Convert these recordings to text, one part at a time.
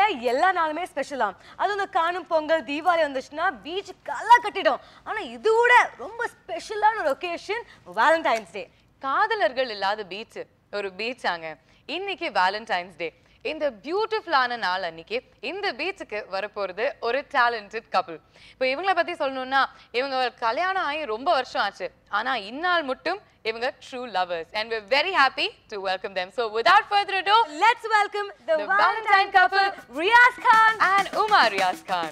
எல்லா நாளுமே ஸ்பெஷலாம் அதுவும் இந்த காணும் பொங்கல் தீபாவளி வந்துச்சுன்னா பீச் கலா கட்டிடும் ஆனா இது கூட ரொம்ப ஸ்பெஷலான ஒரு ஒகேஷன் வேலண்டைன்ஸ் டே காதலர்கள் இல்லாத பீச் ஒரு பீச்சாங்க இன்னைக்கு வேலண்டைன்ஸ் டே இந்த பியூட்டிஃபுல்லான நாள் அன்னைக்கு இந்த பீச்சுக்கு வரப்போறது ஒரு டேலண்டட் கப்பிள் இப்போ இவங்கள பத்தி சொல்லணும்னா இவங்க கல்யாணம் ஆகி ரொம்ப வருஷம் ஆச்சு ஆனா இந்நாள் மட்டும் இவங்க true lovers and we're very happy to welcome them so without further ado let's welcome the The Valentine Valentine couple couple, Riaz Khan and Umar Riaz Khan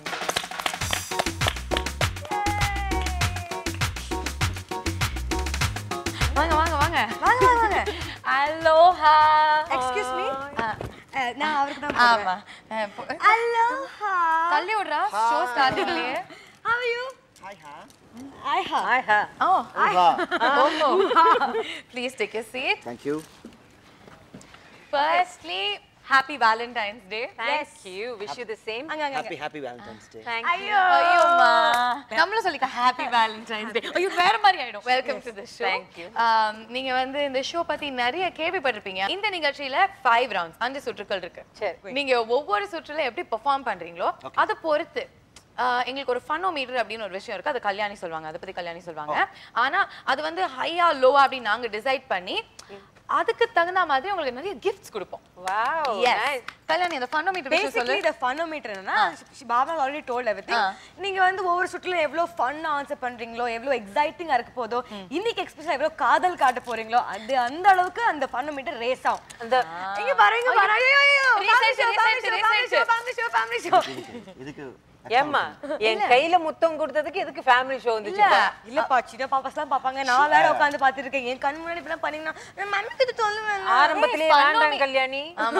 வாங்க வாங்க வாங்க வாங்க வாங்க வாங்க அலோஹா எக்ஸ்கியூஸ் மீ நான் அவருக்கு தான் ஆமா அஹ் பொ- அலோஹா தள்ளி விடுறா ஷோ ஸ்டார்ட் இல்லையே how are you Hi, huh? I ஹா Hi, huh? Oh, Hola. oh. Please take a seat. Thank you. Firstly, happy Valentine's Day. Thank you. Wish you the same. அங்க அங்க Happy, happy Valentine's Day. Thank you. ஐயோ ஐயோமா நம்மளும் சொல்லிக்க happy Valentine's டே ஐயோ வேற மாதிரி ஆயிடும் welcome to the show Thank you. நீங்க வந்து இந்த ஷோ பத்தி நிறைய கேள்விப்பட்டிருப்பீங்க இந்த நிகழ்ச்சியில ஃபைவ் ரவுண்ட்ஸ் அஞ்சு சுற்றுக்கள் இருக்கு சரி. நீங்க ஒவ்வொரு சுற்றுல எப்படி பெர்ஃபார்ம் பண்றீங்களோ அதை பொறுத்து ஆஹ் எங்களுக்கு ஒரு ஃபனோமீட்டர் அப்படின்னு ஒரு விஷயம் இருக்கு அது கல்யாணி சொல்லுவாங்க அதை பத்தி கல்யாணி சொல்லுவாங்க ஆனா அது வந்து ஹையா லோவா அப்படின்னு நாங்க டிசைட் பண்ணி அதுக்கு தகுந்த மாதிரி உங்களுக்கு நிறைய கிஃப்ட்ஸ் கொடுப்போம் Wow. Yes. Nice. கல்யாணி அந்த ஃபனோமீட்டர் விஷயம் சொல்லு பேசிக்கலி த ஃபனோமீட்டர் என்னன்னா Baba already told everything ah. நீங்க வந்து ஒவ்வொரு சுற்றுல எவ்வளவு ஃபன் ஆன்சர் பண்றீங்களோ எவ்வளவு எக்ஸைட்டிங்கா இருக்க போதோ இன்னைக்கு எக்ஸ்பெஷலா எவ்வளவு காதல் காட்ட போறீங்களோ அது அந்த அளவுக்கு அந்த ஃபனோமீட்டர் ரேஸ் ஆகும் அந்த இங்க பாருங்க இங்க பாருங்க ஐயோ ஐயோ Research, family show, family research, show, family show, family show, family show. இதுக்கு ஏம்மா என் கையில முத்தம் கொடுத்ததுக்கு எதுக்கு ஃபேமிலி ஷோ வந்துச்சு இல்ல இல்லப்பா சின்ன பாப்பாஸ்லாம் பாப்பாங்க நான் வேற உட்கார்ந்து பாத்துட்டு இருக்கேன் என் கண் முன்னாடி இப்படிலாம் பண்ணீங்கன்னா நான் மம்மிக்கு இது சொல்லுவேன் ஆரம்பத்திலே Hey, வேண்டாம் பண்ணுமே. கல்யாணி ஆமா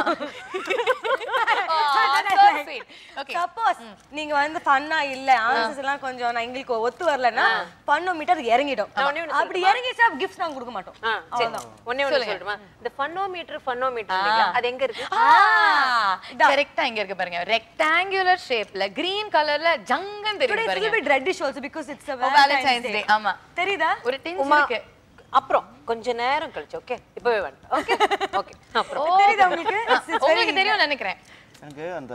Ah, so sweet. Okay. Suppose நீங்க வந்து ஃபன்னா இல்ல ஆன்சர்ஸ் எல்லாம் கொஞ்சம் நான் எங்களுக்கு ஒத்து வரலன்னா ஃபன்னோ மீட்டர் இறங்கிடும் நான் ஒண்ணே ஒண்ணு அப்படி இறங்கிச்சா கிஃப்ட்ஸ் நாங்க கொடுக்க மாட்டோம் ஆ, சரி. அவ்வளவுதான். ஒண்ணே ஒண்ணு சொல்லுங்க. சொல்லட்டுமா இந்த ஃபன்னோமீட்டர் ஃபன்னோமீட்டர் அது எங்க இருக்கு கரெக்டா இங்க இருக்கு பாருங்க ரெக்டாங்குலர் ஷேப்ல கிரீன் கலர்ல ஜங்கன் Today தெரியுது it's a little பாருங்க bit reddish also because it's a Oh, Valentine's Valentine's Day. Day. ஆமா. தெரியுதா ஒரு டின்ஸ் உமா இருக்கு அப்புறம் கொஞ்ச நேரம் கழிச்சு ஓகே இப்பவே வேண்டாம் ஓகே ஓகே அப்புறம் ஓ, தெரியுதா உங்களுக்கு? ஆ, It's- it's உங்களுக்கு very- தெரியும் நினைக்கிறேன் எனக்கு அந்த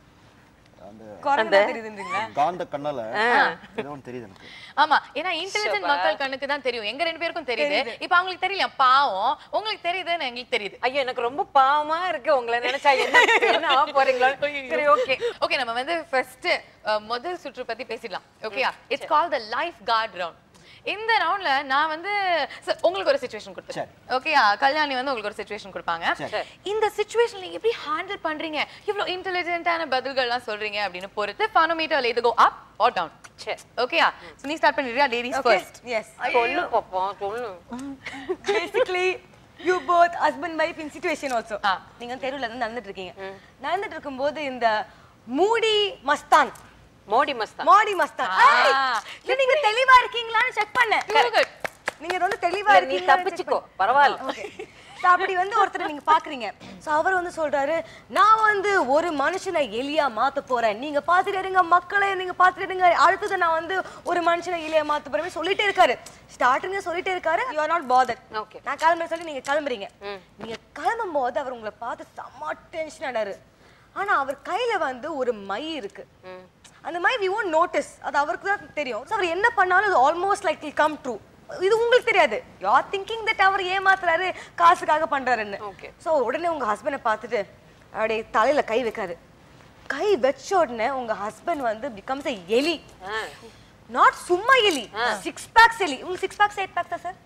அந்த குரங்கு தான் தெரியுதுன்றீங்களா காந்த கண்ணால ஏதோ ஒன்று தெரியுது எனக்கு ஆமா ஏன்னா இன்டெலிஜென்ட் மக்கள் கண்ணுக்கு தான் தெரியும் எங்க ரெண்டு பேருக்கும் தெரியுது இப்ப அவங்களுக்கு தெரியல பாவம் உங்களுக்கு தெரியுதுன்னு எங்களுக்கு தெரியுது ஐயோ எனக்கு ரொம்ப பாவமா இருக்கு உங்களை நினைச்சா என்ன என்ன ஆக போறீங்களோ சரி ஓகே ஓகே நம்ம வந்து ஃபர்ஸ்ட் முதல் சுற்று பத்தி பேசிடலாம் ஓகேயா it's call the life card round இந்த ரவுண்ட்ல நான் வந்து sir, உங்களுக்கு ஒரு சுச்சுவேஷன் கொடுத்தேன் சரி. ஓகேயா கல்யாணி வந்து உங்களுக்கு ஒரு சுச்சுவேஷன் கொடுப்பாங்க சரி. இந்த சுச்சுவேஷன் நீங்க எப்படி ஹேண்டில் பண்றீங்க இவ்வளவு இன்டெலிஜென்ட்டான பதில்கள்லாம் சொல்றீங்க அப்படின்னு பொறுத்து ஃபனோமீட்டர்ல இது கோ அப் ஆர் டவுன் சரி ஓகேயா சோ நீ ஸ்டார்ட் பண்ணிடுறியா லேடிஸ் Okay, ஃபர்ஸ்ட் yes. சொல்லு பாப்போம் சொல்லு Basically, you both husband wife in situation also. ஆ. நீங்க தெருவுல இருந்து நடந்துட்டு இருக்கீங்க நடந்துட்டு இருக்கும்போது இந்த மூடி மஸ்தான் மோடி மஸ்தான் மாடி மஸ்தான் ஆ. ஏய், இல்ல, நீங்க தெளிவா இருக்கீங்களான்னு செக் பண்ணேன் குட் நீங்க ரொம்ப தெளிவா இல்ல, நீ இருக்கீங்க தப்பிச்சுக்கோ பரவாயில்ல அப்படி வந்து ஒருத்தர் நீங்க பாக்குறீங்க சோ அவர் வந்து சொல்றாரு நான் வந்து ஒரு மனுஷனை எலியா மாத்த போறேன் நீங்க பாத்துட்டு இருங்க மக்களை நீங்க பாத்துட்டு இருங்க அடுத்தது நான் வந்து ஒரு மனுஷனை எலியா மாத்த போறேன் சொல்லிட்டே இருக்காரு ஸ்டார்டிங்க சொல்லிட்டே இருக்காரு you are not bother Okay. நான் கிளம்புற சொல்லி நீங்க கிளம்புறீங்க நீங்க கிளம்பும் போது அவர் உங்களை பார்த்து செம்ம டென்ஷன் ஆனாரு ஆனா அவர் கையில வந்து ஒரு மை இருக்கு அந்த மை வி won't நோட்டீஸ் அது அவருக்கு தான் தெரியும் So அவர் என்ன பண்ணாலும் அது almost like will come true இது உங்களுக்கு தெரியாது யூ ஆர் திங்கிங் தட் அவர் ஏமாத்துறாரு காசுக்காக பண்றாருன்னு Okay. ஸோ உடனே உங்க ஹஸ்பண்டை பார்த்துட்டு அப்படியே தலையில கை வைக்காரு கை வச்ச உடனே உங்க ஹஸ்பண்ட் வந்து பிகம்ஸ் எ எலி ஆ. நாட் சும்மா எலி சிக்ஸ் பேக்ஸ் எலி உங்களுக்கு சிக்ஸ் பேக்ஸ் எயிட் பேக்ஸா sir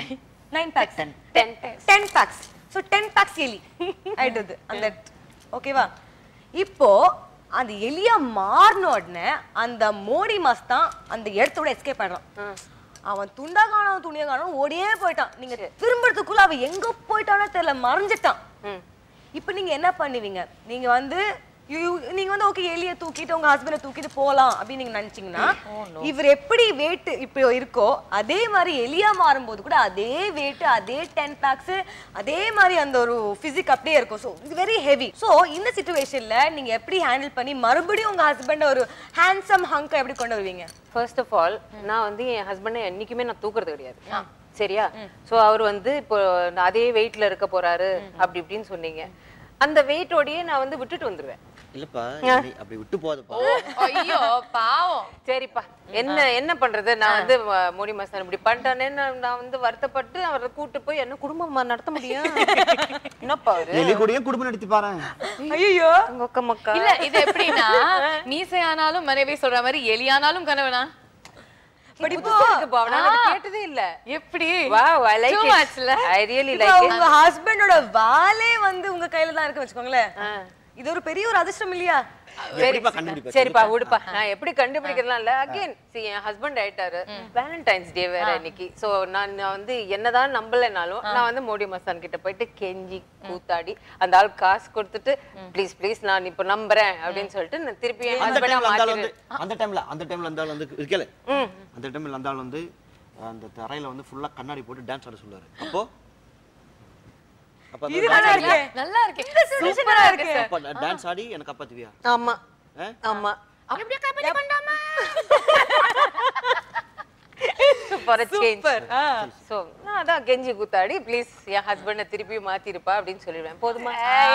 nine packs Ten packs. Ten packs so ten packs எலி ஆயிடுது அந்த ஓகேவா இப்போ அந்த எலியா மாறின உடனே அந்த மோடி மஸ்தான் அந்த இடத்தோட எஸ்கேப் ஆயிடுறான் அவன் துண்டா காணும் துணியா காணும் ஓடியே போயிட்டான் நீங்க திரும்புறதுக்குள்ள அவன் எங்க போயிட்டானோ தெரியல மறைஞ்சிட்டான் ம். இப்போ நீங்க என்ன பண்ணுவீங்க நீங்க வந்து you- you- நீங்க வந்து ஓகே எலிய தூக்கிட்டு உங்க ஹஸ்பண்டை தூக்கிட்டு போலாம் அப்படின்னு நீங்க நினைச்சீங்கன்னா இவர் எப்படி வெயிட் இப்போ இருக்கோ அதே மாதிரி எலியா மாறும்போது கூட அதே வெயிட் அதே டென் பேக்ஸ் அதே மாதிரி அந்த ஒரு பிசிக் அப்படியே இருக்கும் ஸோ இது வெரி ஹெவி ஸோ இந்த சுச்சுவேஷன்ல நீங்க எப்படி ஹேண்டில் பண்ணி மறுபடியும் உங்க ஹஸ்பண்ட ஒரு ஹேண்ட்ஸம் ஹங்க எப்படி கொண்டு வருவீங்க ஃபர்ஸ்ட் ஆஃப் ஆல் நான் வந்து என் ஹஸ்பண்டை என்னைக்குமே நான் தூக்குறது கிடையாது சரியா சோ அவர் வந்து இப்போ அதே வெயிட்ல இருக்க போறாரு அப்படி இப்படின்னு சொன்னீங்க அந்த வெயிட்டோடயே நான் வந்து விட்டுட்டு வந்துருவேன் இல்லப்பா இப்படி- அப்படி விட்டு போதப்பா ஐயோ பாவம் சரிப்பா என்ன என்ன பண்றது நான் வந்து ம- மோடி மாசம் இப்படி பண்ணிட்டானேன்னு நான் வந்து வருத்தப்பட்டு அவரை கூட்டு போய் என்ன குடும்பமா நடத்த முடியும் என்னப்பா அவரு எலி கூடயும் குடும்பம் நடத்தி பாரு ஐயோ உங்க அக்கா மக்கா இல்ல இது எப்படின்னா மீசையானாலும் மனைவி சொல்ற மாதிரி எலியானாலும் கணவனா புதுசா இருக்குப்பா நான் அது கேட்டதே இல்ல எப்படி wow I like Too it much ல? ஐ ரியலி இப்ப லைக் உங்க ஹஸ்பண்டோட வாலே வந்து உங்க கையில தான் இருக்கு வச்சுக்கோங்களேன் இது ஒரு பெரிய ஒரு அதிர்ஷ்டம் இல்லையா எப்படிப்பா கண்டுபிடிப்ப சரிப்பா விடுப்பா நான் எப்படி கண்டுபிடிக்கிறதுலாம் இல்ல அகைன் see என் ஹஸ்பண்ட் ஆயிட்டாரு வேலண்டைன்ஸ் டே வேற இன்னைக்கு சோ நான் நான் வந்து என்னதான் நம்பலைனாலும் நான் வந்து மோடி மசான் கிட்ட போயிட்டு கெஞ்சி கூத்தாடி அந்த ஆள் காசு கொடுத்துட்டு ப்ளீஸ் ப்ளீஸ் நான் இப்ப நம்புறேன் அப்படின்னு சொல்லிட்டு நான் திருப்பி என் அந்த ஹஸ்பண்டா டைம்ல அந்த ஆள் வந்து மாத்திட்டு அந்த டைம்ல அந்த டைம்ல அந்த ஆள் வந்து இருக்கல அந்த டைம்ல அந்த ஆள் வந்து அந்த தரையில வந்து ஃபுல்லா கண்ணாடி போட்டு டான்ஸ் ஆட சொல்லுவாரு அப்போ அப்ப அந்த இது dance நல்லா ஆடி- இருக்கு நல்லா இருக்கு சூப்பரா இருக்கு அப்ப டான்ஸ் ஆடி எனக்கு காப்பாத்துவியா ஆமா ஆ? ஆமா ஃபார் சேஞ்ச் சோ நான் அதான் கெஞ்சி கூத்தாடி ப்ளீஸ் என் ஹஸ்பண்டை திருப்பி மாத்திருப்பா அப்படின்னு சொல்லிடுவேன் போதுமா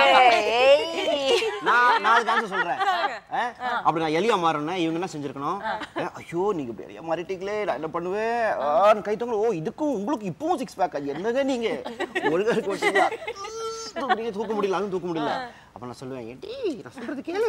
நான் நாலு டான்ஸ் சொல்றேன் ஆ? அப்படி நான் எலியா மாறினேன் இவங்க என்ன செஞ்சிருக்கணும் ஆ, ஐயோ நீங்க இப்படி எலியா மாறிட்டீங்களே நான் என்ன பண்ணுவேன் ஆன்னு கை தூங்க ஓ இதுக்கும் உங்களுக்கு இப்பவும் சிக்ஸ் பேக் என்னங்க நீங்க ஒழுங்கா இருக்க மாட்டீங்களா தூக்க முடியல தூக்க முடியல அதுவும் தூக்க முடியல அப்ப நான் சொல்லுவேன் ஏடி நான் சொல்றது கேளு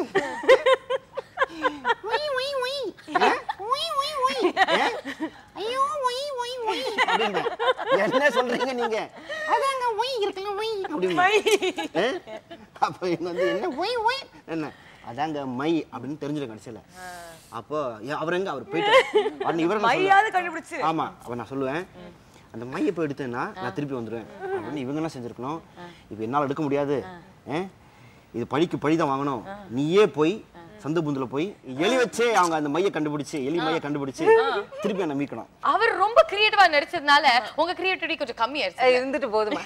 ஒய், ஒய், ஒய். ஆ? Why, why, why. ஆ? ஐயோ ஒய், ஒய், ஒய். அப்படிம்பேன். என்ன சொல்றீங்க நீங்க அதாங்க ஒய் இருக்குல்ல ஒய் அப்படின்னு ஆ? அப்ப இவங்க வந்து என்ன ஒய் ஒய் என்ன அதாங்க மை அப்படின்னு தெரிஞ்சிடும் கடைசியில அப்போ ஏ, அவர் எங்க அவர் போயிட்டு அண்ணன் இவரை நான் சொல்லுவேன். மையாவது கண்டுபிடிச்சு ஆமா அப்ப நான் சொல்லுவேன் அந்த மையை போய் எடுத்தேன்னா நான் திருப்பி வந்துடுவேன் அப்படின்னு இவங்க என்ன செஞ்சிருக்கணும் இப்போ என்னால எடுக்க முடியாது ஆ? இது பழிக்கு பழி தான் வாங்கணும் நீயே போய் சந்து புந்துல போய் எலி வச்சே அவங்க அந்த மையை கண்டுபிடிச்சு எலி மையை கண்டுபிடிச்சு திருப்பி என்ன மீட்கணும் அவர் ரொம்ப கிரியேட்டிவா நடிச்சதுனால உங்க கிரியேட்டிவிட்டி கொஞ்சம் கம்மியாயிருச்சு இருந்துட்டு போதுமா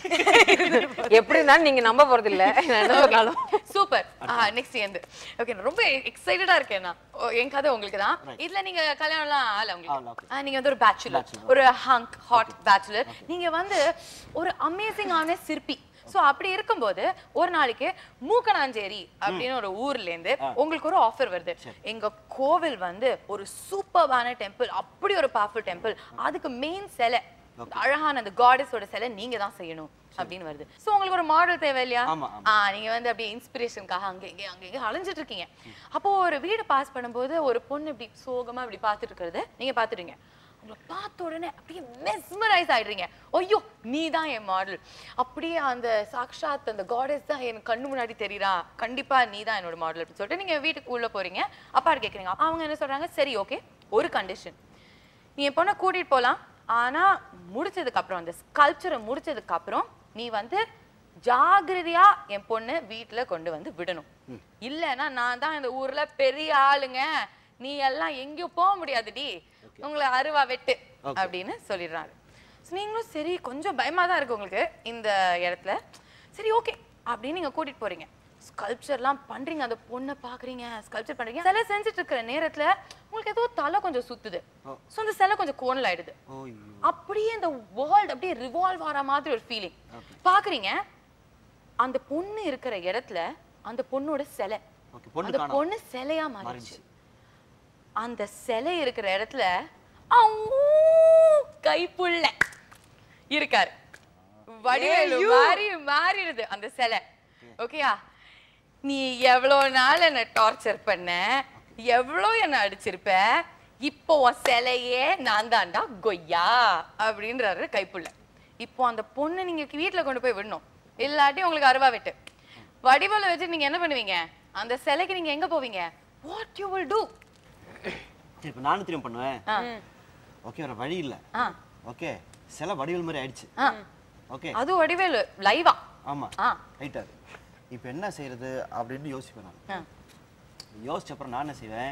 எப்படி இருந்தாலும் நீங்க நம்ப போறது இல்ல நான் என்ன சொன்னாலும் சூப்பர் நெக்ஸ்ட் எந்து ஓகே நான் ரொம்ப எக்ஸைட்டடா இருக்கேன் நான் ஓ, என் கதை உங்களுக்கு தான் இதுல நீங்க கல்யாணம்லாம் ஆகல ஆகல, உங்களுக்கு okay. ஆ, நீங்க வந்து ஒரு பேச்சுலர் ஒரு ஹங்க் ஹாட் பேச்சுலர் நீங்க வந்து ஒரு அமேசிங்கான சிற்பி சோ அப்படி இருக்கும்போது ஒரு நாளைக்கு மூக்கனாஞ்சேரி அப்படின்னு ஒரு ஊர்ல இருந்து உங்களுக்கு ஒரு ஆஃபர் வருது எங்க கோவில் வந்து ஒரு சூப்பர்பான டெம்பிள் அப்படி ஒரு பவர்ஃபுல் டெம்பிள் அதுக்கு மெயின் சிலை அழகான அந்த காடஸோட சிலை நீங்க தான் செய்யணும் அப்படின்னு வருது சோ உங்களுக்கு ஒரு மாடல் தேவை இல்லையா ஆமா, ஆ நீங்க வந்து அப்படியே இன்ஸ்பிரேஷனுக்காக அங்க இங்க அங்க இங்க அலைஞ்சிட்டு இருக்கீங்க அப்போ ஒரு வீடு பாஸ் பண்ணும்போது ஒரு பொண்ணு இப்படி சோகமா இப்படி பார்த்துட்டு இருக்கிறது நீங்க பாத்துட்டீங்க உங்களை பார்த்த உடனே அப்படியே மெஸ்மரைஸ் ஆயிடுறீங்க ஐயோ நீ தான் என் மாடல் அப்படியே அந்த சாக்ஷாத் அந்த காடஸ் தான் எனக்கு கண்ணு முன்னாடி தெரியுறா கண்டிப்பா நீ தான் என்னோட மாடல் அப்படின்னு சொல்லிட்டு நீங்க வீட்டுக்கு உள்ள போறீங்க அப்பா கேக்குறீங்க அவங்க என்ன சொல்றாங்க சரி ஓகே ஒரு கண்டிஷன் நீ என் பொண்ணை கூட்டிட்டு போலாம் ஆனா முடிச்சதுக்கு அப்புறம் அந்த ஸ்கல்ப்சரை முடிச்சதுக்கு அப்புறம் நீ வந்து ஜாகிரதையா என் பொண்ணு வீட்டுல கொண்டு வந்து விடணும் இல்லைன்னா நான் தான் இந்த ஊர்ல பெரிய ஆளுங்க நீ எல்லாம் எங்கேயும் போக முடியாதுடி உங்களை அருவா வெட்டு அப்படின்னு சொல்லிடுறாரு So நீங்களும் சரி கொஞ்சம் பயமா தான் இருக்கு உங்களுக்கு இந்த இடத்துல சரி ஓகே அப்படின்னு நீங்க கூட்டிட்டு போறீங்க ஸ்கல்ப்சர்லாம் பண்றீங்க அந்த பொண்ணை பாக்குறீங்க ஸ்கல்ப்சர் பண்றீங்க சிலை செஞ்சுட்டு இருக்கிற நேரத்துல உங்களுக்கு ஏதோ தலை கொஞ்சம் சுத்துது ஸோ அந்த சிலை கொஞ்சம் கோணல் ஆயிடுது ஓய்யோ அப்படியே அந்த வேர்ல்ட் அப்படியே ரிவால்வ் ஆற மாதிரி ஒரு ஃபீலிங் பாக்குறீங்க அந்த பொண்ணு இருக்கிற இடத்துல அந்த பொண்ணோட சிலை ஓகே பொண்ணு அந்த காணோம் பொண்ணு சிலையா மாறிடுச்சு மாறிடுச்சு. அந்த சிலை இருக்கிற இடத்துல அம்மூ கைப்புள்ள இருக்காரு வடிவேலு மாறி மாறிடுது அந்த சிலை ஓகேயா நீ எவ்வளவு நாள் என்ன டார்ச்சர் பண்ண எவ்வளோ என்ன அடிச்சிருப்ப இப்போ உன் சிலையே நான் தான்டா கொய்யா அப்படின்றாரு கைப்புள்ள இப்போ அந்த பொண்ணு நீங்க வீட்டுல கொண்டு போய் விடணும் இல்லாட்டி உங்களுக்கு அருவா வெட்டு வடிவேல வச்சு நீங்க என்ன பண்ணுவீங்க அந்த சிலைக்கு நீங்க எங்க போவீங்க வாட் யூ வில் டூ சரி இப்போ நானும் திரும்ப பண்ணுவேன் ஓகே வேற வழி இல்ல ஆ ஓகே சில வடிவல் மாதிரி ஆயிடுச்சு ஆ ஓகே அது வடிவேலு லைவா ஆமா ஆ ரைட்டா இப்போ என்ன செய்யறது அப்படின்னு யோசிப்பேன் நான் ஆ. யோசிச்ச அப்புறம் நான் என்ன செய்வேன்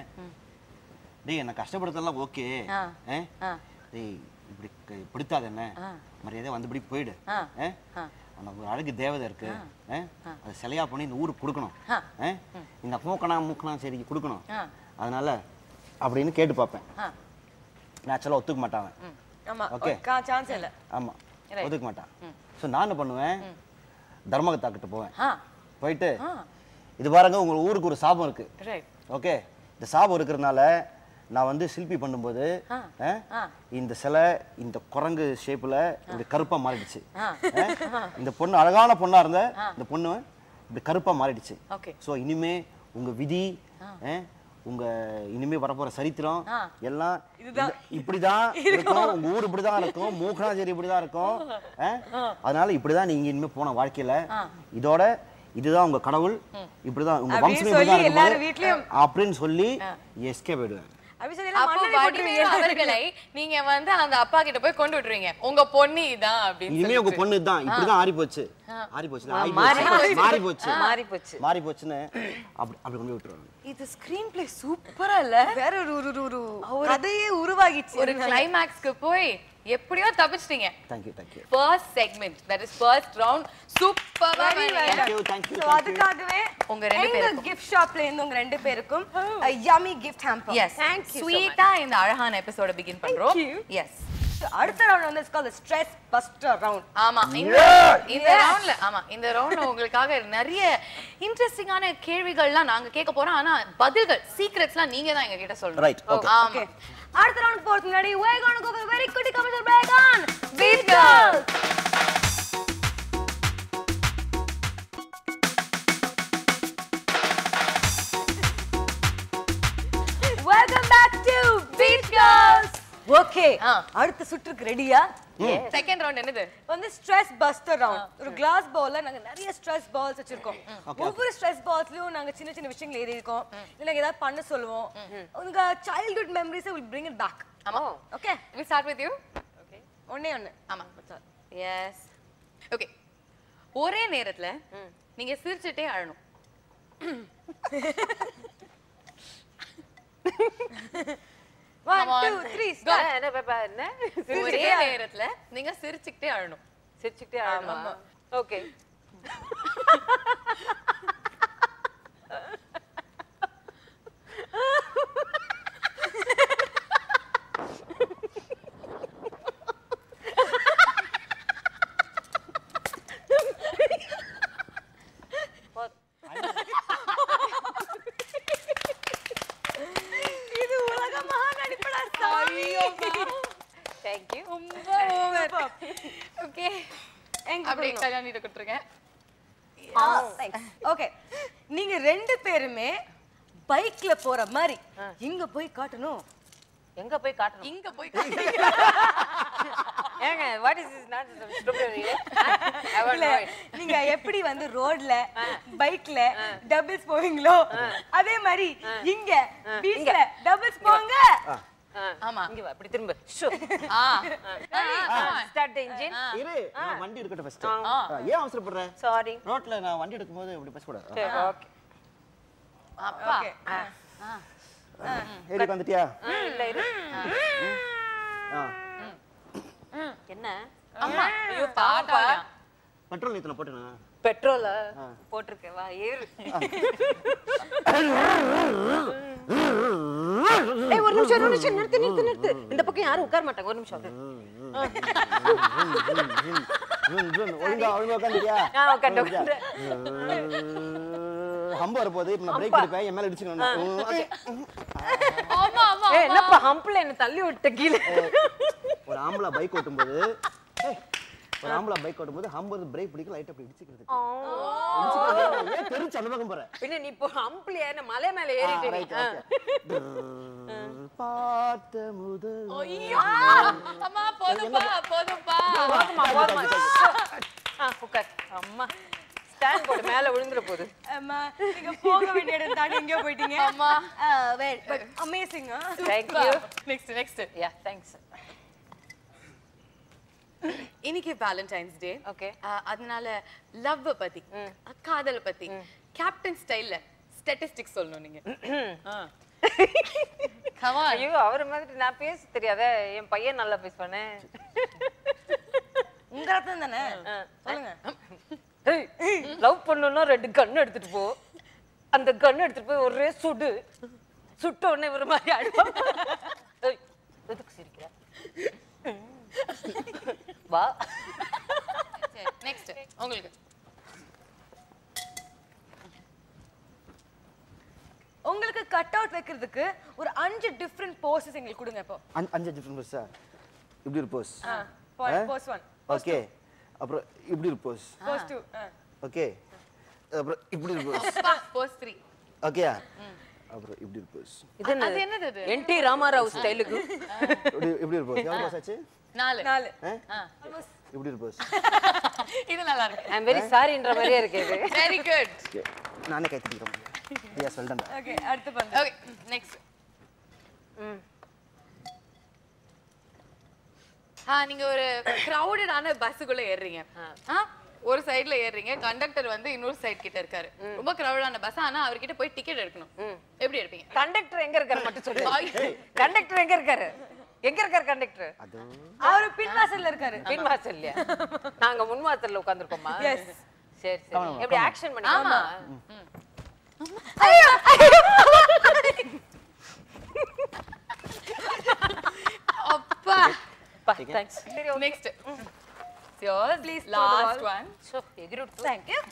டேய் என்ன கஷ்டப்படுத்தலாம் ஓகே ஆ. ஆ. டேய் இப்படி க- பிடித்தாத என்ன ஆ. மரியாதை வந்தபடி போயிடு ஆ. ஆ? ஆ. உனக்கு ஒரு அழகு தேவதை இருக்கு ஆ? அது சிலையா பண்ணி இந்த ஊருக்கு கொடுக்கணும் ஆ. ஆ? இந்த மூக்கணா மூக்கணா சரி கொடுக்கணும் ஆ. அதனால அப்படின்னு கேட்டு பார்ப்பேன் ஆ நேச்சுரலாக ஒத்துக்க மாட்டாங்க ஆமா Okay. சான்ஸ் இல்ல ஆமா Right. ஒத்துக்க மாட்டான் ஸோ நான் என்ன பண்ணுவேன் தர்மகத்தா கிட்ட போவேன் ஆ போயிட்டு இது பாருங்க உங்க ஊருக்கு ஒரு சாபம் இருக்கு ரைட் ஓகே இந்த சாபம் இருக்கிறதுனால நான் வந்து சில்பி பண்ணும்போது அஹ், இந்த சிலை இந்த குரங்கு ஷேப்ல இப்படி கருப்பா மாறிடுச்சு அஹ், இந்த பொண்ணு அழகான பொண்ணா இருந்த இந்த பொண்ணு இப்படி கருப்பா மாறிடுச்சு Okay. சோ இனிமே உங்க விதி அஹ், உங்க இனிமே வரப்போற சரித்திரம் எல்லாம் இந்த- இப்படிதான் இருக்கும் உங்க ஊர் இப்படிதான் இருக்கும் மூக்கனாச்சேரி இப்படிதான் இருக்கும் அஹ், அதனால இப்படிதான் நீங்க இனிமே போன வாழ்க்கையில இதோட இதுதான் உங்க கடவுள் இப்படிதான் உங்க அப்படின்னு வம்சமே இப்படிதான் சொல்லி எல்லார் இருக்கும் வீட்லயும் அப்படின்னு சொல்லி எஸ்கே போயிடுவேன் அப்படி சொல்லி எல்லாம் அப்போ மண்ணெண்ணெய் வடிவேலு போட்டுருவீங்க. அவர்களை நீங்க வந்து அந்த அப்பா கிட்ட போய் கொண்டு விட்டுருவீங்க உங்க பொண்ணு இதான் அப்படின்னு இனிமே உங்க சொல்லிட்டு. பொண்ணு தான் இப்படிதான் ஆறி போச்சு ஆறி போச்சு இல்ல, ஆறி போச்சு. மாறி போச்சு மாறி போச்சு மாறி போச்சுன்னு அப்படி அப்படி கொண்டு போய் விட்டுருவாங்க இது ஸ்கிரீன் பிளே சூப்பரா இல்ல வேற ஒரு ஒரு ஒரு ஒரு கதையே உருவாகிச்சு ஒரு கிளைமேக்ஸ்க்கு போய் எப்படியோ தப்பிச்சிட்டீங்க thank you thank you first segment that is first round சூப்பரா தேங்க்யூ தேங்க்யூ So, அதுக்காகவே உங்க ரெண்டு எங்க பேருக்கும். gift shopல இருந்து உங்க ரெண்டு பேருக்கும் யம்மி gift hamper எஸ் ஸ்வீட்டா இந்த அழகான எபிசோட பிகின் பண்றோம் எஸ் அடுத்த ரவுண்ட் வந்து it's call stress buster round ஆமா இந்த இந்த ரவுண்ட்ல ஆமா இந்த ரவுண்ட்ல உங்களுக்காக நிறைய இன்ட்ரெஸ்டிங்கான கேள்விகள்லாம் நாங்க கேட்க போறோம் ஆனா பதில்கள் சீக்ரெட்ஸ்லாம் நீங்க தான் எங்க கிட்ட சொல்லணும் Right, okay. ஆமா ஓகே அடுத்த ரவுண்ட் போறதுக்கு முன்னாடி we're going to go for a very quick commercial break on Beat Girls Welcome back to Beat Girls okay ஆ. அடுத்த சுற்றுக்கு ரெடியா செகண்ட் ரவுண்ட் என்னது வந்து ஸ்ட்ரெஸ் பஸ்டர் ரவுண்ட் ஒரு கிளாஸ் பால்ல நாங்க நிறைய ஸ்ட்ரெஸ் பால்ஸ் வச்சிருக்கோம் ஒவ்வொரு ஸ்ட்ரெஸ் பால்ஸ்லயும் நாங்க சின்ன சின்ன விஷயங்கள் எழுதி இருக்கோம் இல்ல நாங்க ஏதாவது பண்ண சொல்லுவோம் உங்க childhood memories will bring it back ஆமா ஓகே we start with you ஒண்ணே ஒண்ணு ஆமா எஸ் ஓகே ஒரே நேரத்துல நீங்க சிரிச்சிட்டே அழணும் one Come on. Two three என்ன பாப்பா என்ன ஒரே நேரத்துல நீங்க சிரிச்சுக்கிட்டே அழணும் சிரிச்சுக்கிட்டே ஆமா ஓகே இது உலக மகா நடிப்படா சாமி தேங்க்யூ ஓகே எங்க அப்படியே கல்யாணிட்ட கொடுத்துருங்க ஓகே நீங்க ரெண்டு பேருமே பைக்ல போற மாதிரி இங்க போய் காட்டணும் எங்க போய் காட்டணும் இங்க போய் ஏங்க what is this not stupid இல்ல நீங்க எப்படி வந்து ரோட்ல பைக்ல டபுள்ஸ் போவீங்களோ அதே மாதிரி இங்க பீச்ல டபுள்ஸ் போங்க ஆமா இங்க வா இப்படி திரும்ப ஷோ ஆ ஸ்டார்ட் தி இன்ஜின் இரு நான் வண்டி எடுக்கட்டும் ஃபர்ஸ்ட் ஏன் அவசரப்படுற சாரி ரோட்ல நான் வண்டி எடுக்கும்போது இப்படி பேசக்கூடாது சரி ஓகே அப்பா ஏறி வந்துட்டியா இல்ல இரு ஆ என்ன அம்மா ஐயோ பாட்டா பெட்ரோல் நீத்தன போட்டுனா பெட்ரோல போட்டிருக்கேன் வா ஏறு ஏய் ஒரு நிமிஷம் ஒரு நிமிஷம் நிறுத்து நிறுத்து நிறுத்து இந்த பக்கம் யாரும் உட்கார மாட்டாங்க ஒரு நிமிஷம் ஒழுங்கா ஒழுங்கா உட்காந்துட்டியா ஆ, உட்கார்ந்து, உட்கார்ந்து. ஹம்பு வரப்போகுது இப்போ நான் பிரேக் எடுப்பேன் என் மேல இடிச்சுக்கணும் ஓகே ஆமா ஆமா ஏய் என்னப்பா ஹம்ப்ல என்ன தள்ளி விட்ட கீழே ஒரு ஆம்பளை பைக் ஓட்டும்போது ஏய், ஒரு ஆம்பளை பைக் ஓட்டும்போது ஹம்பு வந்து பிரேக் பிடிக்க லைட் அப்படி இடிச்சுக்கிறது இடிச்சுக்கிறது. ஏன் தெரிச்சு அந்த பக்கம் போறேன் பின்ன நீ இப்போ ஹம்ப்ல என்ன மலை மேல ஏறிட்டு நீ. ஆ. பார்த்த முதல் ஐயோ அம்மா போதும்பா போதும்பா போதுமா, போதுமா. ஆ, உட்கார் அம்மா ஸ்டாண்ட் போடு மேல விழுந்துற போகுது அம்மா நீங்க போக வேண்டிய இடம் தாண்டி எங்கேயோ போயிட்டீங்க அம்மா. But amazing thank you next next yeah thanks இன்னைக்கு வேலண்டைன்ஸ் டே Okay. அதனால லவ் பத்தி காதல் பத்தி கேப்டன் ஸ்டைல்ல ஸ்டாட்டிஸ்டிக்ஸ் சொல்லணும் நீங்க கமான் ஐயோ அவர் மாதிரி நான் பேச தெரியாத என் பையன் நல்லா பேசுவானே உங்க ரத்தம் தானே சொல்லுங்க லவ் பண்ணணும்னா ரெண்டு கன் எடுத்துட்டு போ அந்த கன் எடுத்துட்டு போய் ஒரே சுடு சுட்ட உடனே ஒரு மாதிரி அழுவா ஏய், எதுக்கு சிரிக்கிற வா நெக்ஸ்ட் உங்களுக்கு கட் அவுட் வைக்கிறதுக்கு ஒரு அஞ்சு டிஃப்ரெண்ட் போஸஸ் எங்களுக்கு கொடுங்க இப்போ அஞ்சு அஞ்சு டிஃப்ரெண்ட் போஸா இப்படி ஒரு போஸ் போஸ் ஒன் ஓகே அப்புறம் இப்படி ஒரு போஸ் போஸ் டூ ஓகே அப்புறம் இப்படி ஒரு போஸ் போஸ்ட் த்ரீ ஓகேயா அப்புறம் இப்படி ஒரு போஸ் இது அது என்னது அது என் டி ராமாராவ் ஸ்டைலுக்கு இப்படி இப்படி ஒரு போஸ் எவ்வளோ போஸ் ஆச்சு நாலு நாலு ஆ. இப்படி ஒரு போஸ் இது நல்லா இருக்கு ஐ எம் வெரி சாரின்ற மாதிரியே இருக்கு இது வெரி குட் ஓகே நானே கை தட்டிக்கிறேன் ஐயா சொல்லிட்டேன் ஓகே அடுத்து பண்ணு ஓகே நெக்ஸ்ட் ஆ நீங்க ஒரு கிரவுடடான பஸ்ஸுக்குள்ள ஏறுறீங்க ஆ ஒரு சைடுல ஏறுறீங்க கண்டக்டர் வந்து இன்னொரு சைடு கிட்ட இருக்காரு ரொம்ப கிரவுடான பஸ் ஆனா அவர்கிட்ட போய் டிக்கெட் எடுக்கணும் எப்படி எடுப்பீங்க கண்டக்டர் எங்க இருக்காரு மட்டும் சொல்லு ஐயோ. கண்டக்டர் எங்க இருக்காரு எங்க இருக்காரு கண்டக்டர் அது அவரு பின்வாசல்ல இருக்காரு பின் வாசல்லையா நாங்க முன் வாசல்ல உட்கார்ந்திருக்கோமா Yes. சரி சரி எப்படி ஆக்ஷன் பண்ணி ஆமா அப்பா thanks next yours Please throw the last ball. one so எகிரி விட்டு thank you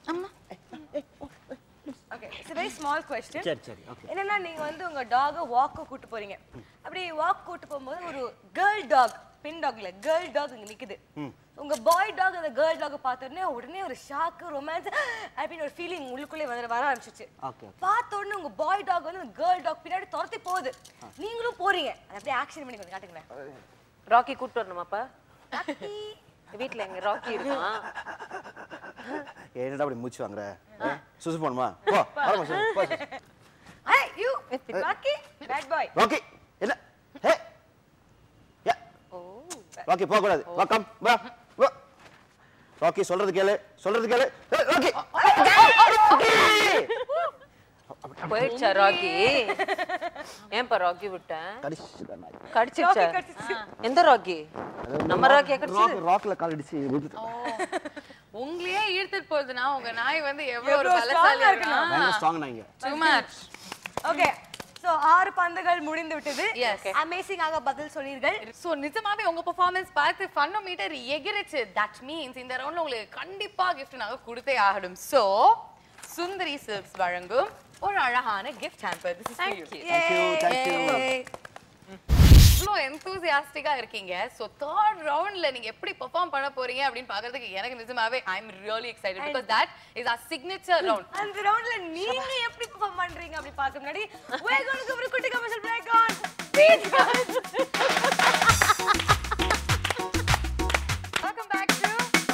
okay it's very small question சரி சரி ஓகே என்னன்னா நீங்க வந்து உங்க டாக வாக்கு கூட்டு போறீங்க அப்படி வாக் கூட்டு போகும்போது ஒரு கேர்ள் டாக் பின் டாக் இல்ல கேர்ள் டாக் இங்க நிக்குது உங்க பாய் டாக் அந்த கேர்ள் டாக் பார்த்த உடனே உடனே ஒரு ஷாக்கு ரொமான்ஸ் அப்படின்னு ஒரு ஃபீலிங் உள்ளுக்குள்ளே வந்து வர ஆரம்பிச்சிச்சு ஓகே பார்த்த உடனே உங்க பாய் டாக் வந்து கேர்ள் டாக் பின்னாடி துரத்தி போகுது நீங்களும் போறீங்க அதை அப்படியே ஆக்ஷன் பண்ணி கொஞ்சம் காட்டுங்களேன் ராக்கி கூட்டு வரணுமாப்பா வீட்ல எங்க ராக்கி இருக்கான் என்னடா அப்படி மூச்சு வாங்குற ஆ? சுசு போணுமா போ வரமா சுசு போ hey you Rocky bad boy Rocky என்ன ஹே யா ராக்கி போக கூடாது வா கம் வா வா ராக்கி சொல்றது கேளு சொல்றது கேளு ஏய், ராக்கி போயிடுச்சா ராக்கி ஏன்பா ராக்கி விட்டேன் கடிச்சிட்டா நாய் கடிச்சிருச்சா ராக்கி கடிச்சிச்சு. எந்த ராக்கி நம்ம ராக்கியா கடிச்சது ராக் ராக்ல கால் அடிச்சு விழுந்துட்டு உங்களையே இழுத்துட்டு போகுதுன்னா உங்க நாய் வந்து எவ்வளவு ஒரு எவ்வளவு strong-ஆ பலசாலியா இருக்குன்னா. இருக்கணும் பயங்கர ஸ்ட்ராங் நாய்ங்க too much ஓகே சோ ஆறு பந்துகள் முடிந்து விட்டது Yes. அமேசிங்காக பதில் சொன்னீர்கள் சோ நிஜமாவே உங்க பெர்ஃபார்மன்ஸ் பார்த்து ஃபன்னோ மீட்டர் எகிரிச்சு தட் மீன்ஸ் இந்த ரவுண்ட்ல உங்களுக்கு கண்டிப்பா gift நாங்க கொடுத்தே ஆகணும் சோ சுந்தரி சில்க்ஸ் வழங்கும் ஒரு அழகான gift hamper this is for you Thank you, thank you. Yay. இவ்வளோ எந்தூசியாஸ்டிக்கா இருக்கீங்க ஸோ தேர்ட் ரவுண்ட்ல நீங்க எப்படி பெர்ஃபார்ம் பண்ண போறீங்க அப்படின்னு பார்க்கறதுக்கு எனக்கு நிஜமாவே I am really excited because that is our signature round அந்த ரவுண்ட்ல நீங்க எப்படி பெர்ஃபார்ம் பண்றீங்க அப்படி பார்க்க முன்னாடி we're going to go for a குட்டி commercial break on welcome back to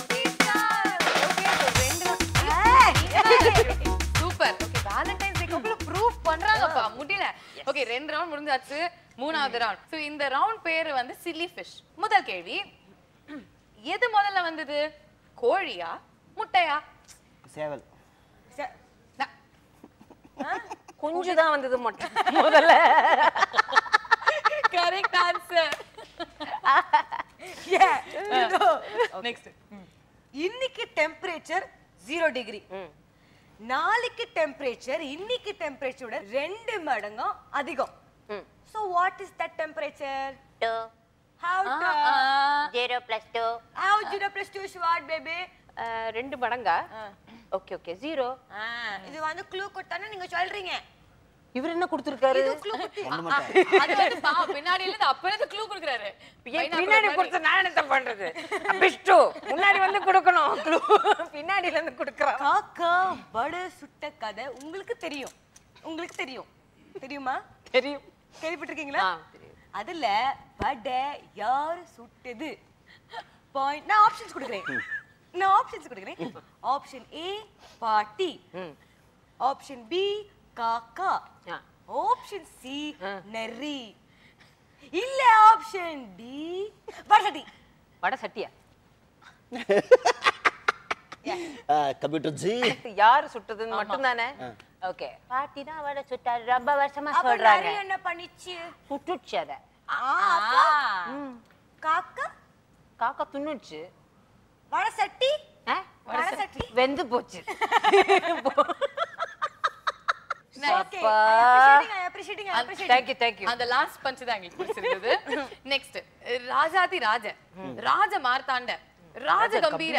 super okay Valentine's டேக்கு அப்புறம் ப்ரூவ் பண்றாங்கப்பா முடியல ஓகே ரெண்டு ரவுண்ட் முடிஞ்சாச்சு மூணாவது ரவுண்ட் சோ இந்த ரவுண்ட் பேரு வந்து சில்லி ஃபிஷ் முதல் கேள்வி எது முதல்ல வந்தது கோழியா முட்டையா சேவல் குஞ்சு தான் வந்தது மட்டும் முதல்ல correct answer Yeah, you know. Next இன்னைக்கு டெம்பரேச்சர் ஜீரோ டிகிரி நாளைக்கு டெம்பரேச்சர் இன்னைக்கு டெம்பரேச்சரோட ரெண்டு மடங்கும் அதிகம் so what is that temperature Two. How Zero plus two. How zero plus two ஷுவாட் பேபி அஹ், ரெண்டு மடங்கா ஓகே ஓகே ஜீரோ இது வந்து க்ளூ கொடுத்தானே நீங்க சொல்றீங்க இவர் என்ன கொடுத்துருக்காரு இது க்ளூ கொடுத்து அது வந்து பாவம் பின்னாடி இருந்து அப்ப இருந்து க்ளூ கொடுக்குறாரு பின்னாடி கொடுத்து நான் என்ன பண்றது பிஷ்டு முன்னாடி வந்து கொடுக்கணும் clue. பின்னாடில இருந்து கொடுக்கறான் காக்கா படு சுட்ட கதை உங்களுக்கு தெரியும் உங்களுக்கு தெரியும் தெரியுமா தெரியும் கேள்விப்பட்டிருக்கீங்களா ஆ, தெரியும். அதுல வடை யார் சுட்டது பாயிண்ட் நான் ஆப்ஷன்ஸ் கொடுக்குறேன் நான் ஆப்ஷன்ஸ் கொடுக்குறேன் ஆப்ஷன் ஏ பாட்டி ஆப்ஷன் பி காக்கா ஆ. ஆப்ஷன் சி நெறி இல்ல ஆப்ஷன் டி வடசட்டி வடை சட்டியா கம்ப்யூட்டர் ஜி யார் சுட்டதுன்னு மட்டும் தானே ஓகே பாட்டி தான் வடை சுட்டாரு ரொம்ப வருஷமா அப்ப சொல்றாங்க நரி என்ன பண்ணிச்சு சுட்டுச்சு அத ஆ, அப்போ காக்கா காக்கா துண்ணுச்சு வடசட்டி ஆ? வடசட்டி வெந்து போச்சு okay I appreciating I appreciating thank you thank you அந்த லாஸ்ட் பஞ்ச் தான் எங்களுக்கு பிடிச்சிருந்தது நெக்ஸ்ட் ராஜாதி ராஜ ராஜ மார்த்தாண்ட ராஜ கம்பீர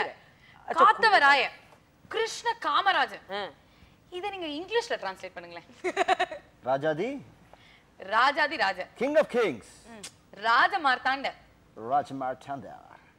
காத்தவராய கிருஷ்ண காமராஜன் இத நீங்க இங்கிலீஷ்ல டிரான்ஸ்லேட் பண்ணுங்களேன் ராஜாதி ராஜாதி ராஜ கிங் ஆஃப் கிங்ஸ் ராஜ மார்த்தாண்ட ராஜமார்த்தாண்டா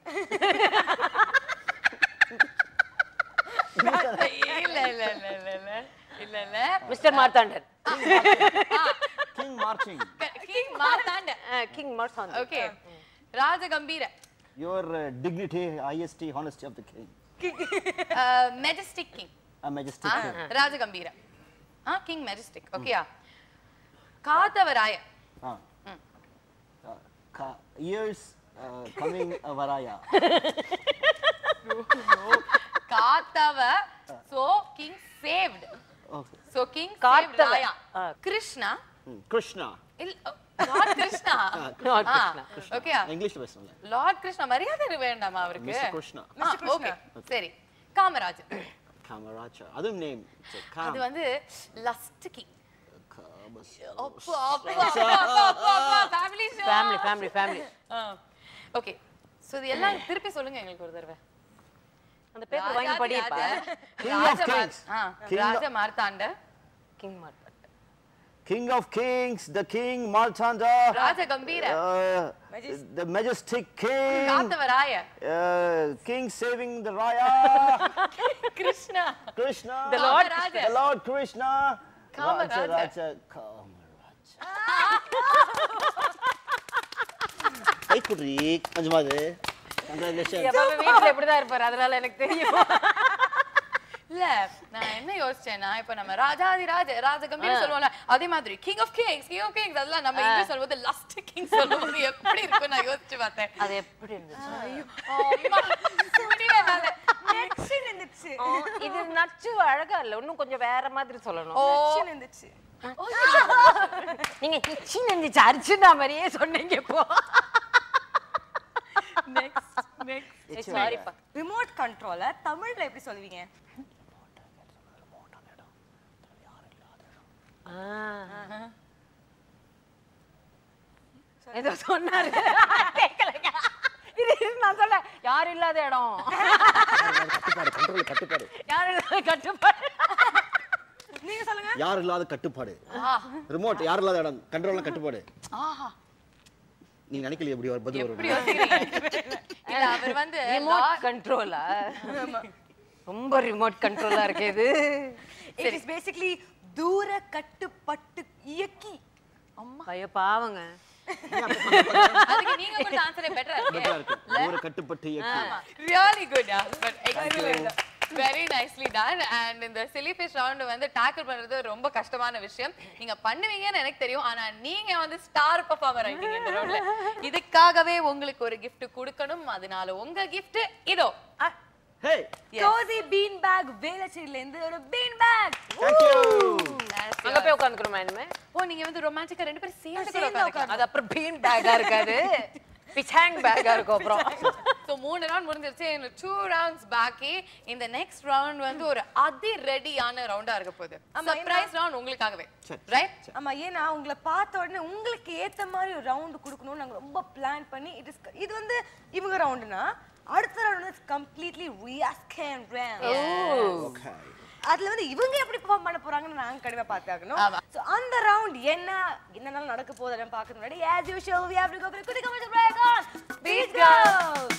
இல்ல இல்ல இல்ல இல்ல இல்ல இல்ல இல்ல mister Marthandan king marching king Marthanda king Marthandan okay ராஜ கம்பீர your dignity IST honesty of the king majestic king a majestic ராஜ கம்பீர ஆ கிங் மெஜஸ்டிக் ஓகேயா காத்தவராய இயர்ஸ் கமிங் வராயா காத்தவ so king saved okay so king saved காத்தவ. ராயா ஆ. கிருஷ்ணா கிருஷ்ணா இல்ல லார்ட் கிருஷ்ணா Lord ஆ, Krishna. ஓகேயா இங்கிலீஷ்ல பேசணும்ல லார்ட் கிருஷ்ணா மரியாதை வேண்டாமா அவருக்கு மிஸ்டர் கிருஷ்ணா ஆ, ஓகே சரி காமராஜ் காமராஜா அதுவும் நேம் அது வந்து லஸ்ட் கிங் காமஸ் அப்பா அப்பா அப்பா அப்பா அப்பா family show family family family okay so இது எல்லாம் திருப்பி சொல்லுங்க எங்களுக்கு ஒரு தடவை அந்த பேப்பர் வாங்கி படிப்பா King of ராஜ Kings. King of- Raja Marthanda king Marthandan King of Kings, the King Maltanda, ராஜ கம்பீர uh, the majestic King, காத்தவராய uh, King saving the Raya, Krishna Krishna, The Lord Krishna. the Lord Krishna, Kamaraja. Raja, Raja, Kamaraja. கை குடி கொஞ்சமாவது congratulation எப்பவுமே வீட்டுல இப்படிதான் இருப்பாரு அதனால எனக்கு தெரியும் இல்ல நான் என்ன யோசிச்சேன்னா இப்ப நம்ம ராஜாதி ராஜ ராஜ கம்பீர சொல்லுவோம்ல அதே மாதிரி king of kings king of kings அதெல்லாம் நம்ம இங்கிலீஷ் சொல்லும்போது லாஸ்ட் கிங் சொல்லும்போது எப்படி இருக்கும் நான் யோசிச்சு பார்த்தேன் அது எப்படி இருந்துச்சு அம்மா, முடியல என்னால. Action இருந்துச்சு ஆ, இது நச்சு அழகா இல்ல இன்னும் கொஞ்சம் வேற மாதிரி சொல்லணும் ஓ Action இருந்துச்சு நீங்க கிச்சன் இருந்துச்சு அரிச்சுனா மாதிரியே சொன்னீங்க இப்போ நெக்ஸ்ட் நெக்ஸ்ட் சாரிப்பா ரிமோட் கண்ட்ரோல தமிழ்ல எப்படி சொல்லுவீங்க ஏதோ சொன்னாரு கேட்கலைங்க இது இது நான் சொன்னேன் யார் இல்லாத இடம் கட்டுப்பாடு கண்ட்ரோல் கட்டுப்பாடு யார் இல்லாத கட்டுப்பாடு நீங்க சொல்லுங்க யார் இல்லாத கட்டுப்பாடு ரிமோட் யார் இல்லாத இடம் கண்ட்ரோல் கட்டுப்பாடு நீங்க நினைக்கலையே இப்படி ஒரு பதில் எப்படி வரும் யோசிக்கிறீங்க இல்ல அவர் வந்து ரிமோட் கண்ட்ரோலா ரொம்ப ரிமோட் கண்ட்ரோலா இருக்கு இது இட் இஸ் பேசிக்கலி தூர கட்டுப்பட்டு இயக்கி ஐயோ பாவங்க அதுக்கு நீங்க கொடுத்த ஆன்சரே பெட்டரா பெட்டரா இருக்கு இருக்கு ஊரை கட்டுப்பட்டு இயக்கி really good yeah but excellent very nicely done and இந்த சில்லி ஃபிஷ் ரவுண்ட் வந்து டேக்கிள் பண்றது ரொம்ப கஷ்டமான விஷயம் நீங்க பண்ணுவீங்கன்னு எனக்கு தெரியும் ஆனா நீங்க வந்து ஸ்டார் பெர்ஃபார்மர் ஆயிட்டீங்க இந்த ரவுண்ட்ல இதுக்காகவே உங்களுக்கு ஒரு gift கொடுக்கணும் அதனால உங்க gift இதோ ஹே கோசி பீன் பேக் வேலச்சேரியில இருந்து ஒரு பீன் பேக் தேங்க் யூ அங்க போய் உட்காந்துக்கணுமா இனிமே ஓ நீங்க வந்து ரொமான்டிக்கா ரெண்டு பேரும் சேர்ந்து கூட சேர்ந்து உட்காந்துக்கலாம் அது அப்புறம் பீன் பேக்கா இருக்காது பிச்சாங் பேக்கா இருக்கும் அப்புறம் ஸோ மூணு ரவுண்ட் முடிஞ்சிருச்சு இன்னும் டூ ரவுண்ட்ஸ் பாக்கி இந்த நெக்ஸ்ட் ரவுண்ட் வந்து ஒரு அதி ரெடியான ரவுண்டா இருக்க போகுது சர்ப்ரைஸ் ரவுண்ட் உங்களுக்காகவே ரைட் ஆமா ஏன்னா உங்களை பார்த்த உடனே உங்களுக்கு ஏத்த மாதிரி ஒரு ரவுண்ட் கொடுக்கணும்னு நாங்க ரொம்ப பிளான் பண்ணி இட் இஸ் இது வந்து இவங்க ரவுண்டுனா அடுத்த ரவுண்ட் வந்து கம்ப்ளீட்லி ரியாஸ்கேன் ரவுண்ட் ஓகே அதுல வந்து இவங்க எப்படி பெர்ஃபார்ம் பண்ண போறாங்கன்னு நாங்க கண்டிப்பா பார்த்தாகணும் ஆமா. சோ அந்த ரவுண்ட் என்ன என்னனால நடக்க போகுதுன்னு பார்க்கறது முன்னாடி as usual we have to go for a quick commercial break on Beat Girls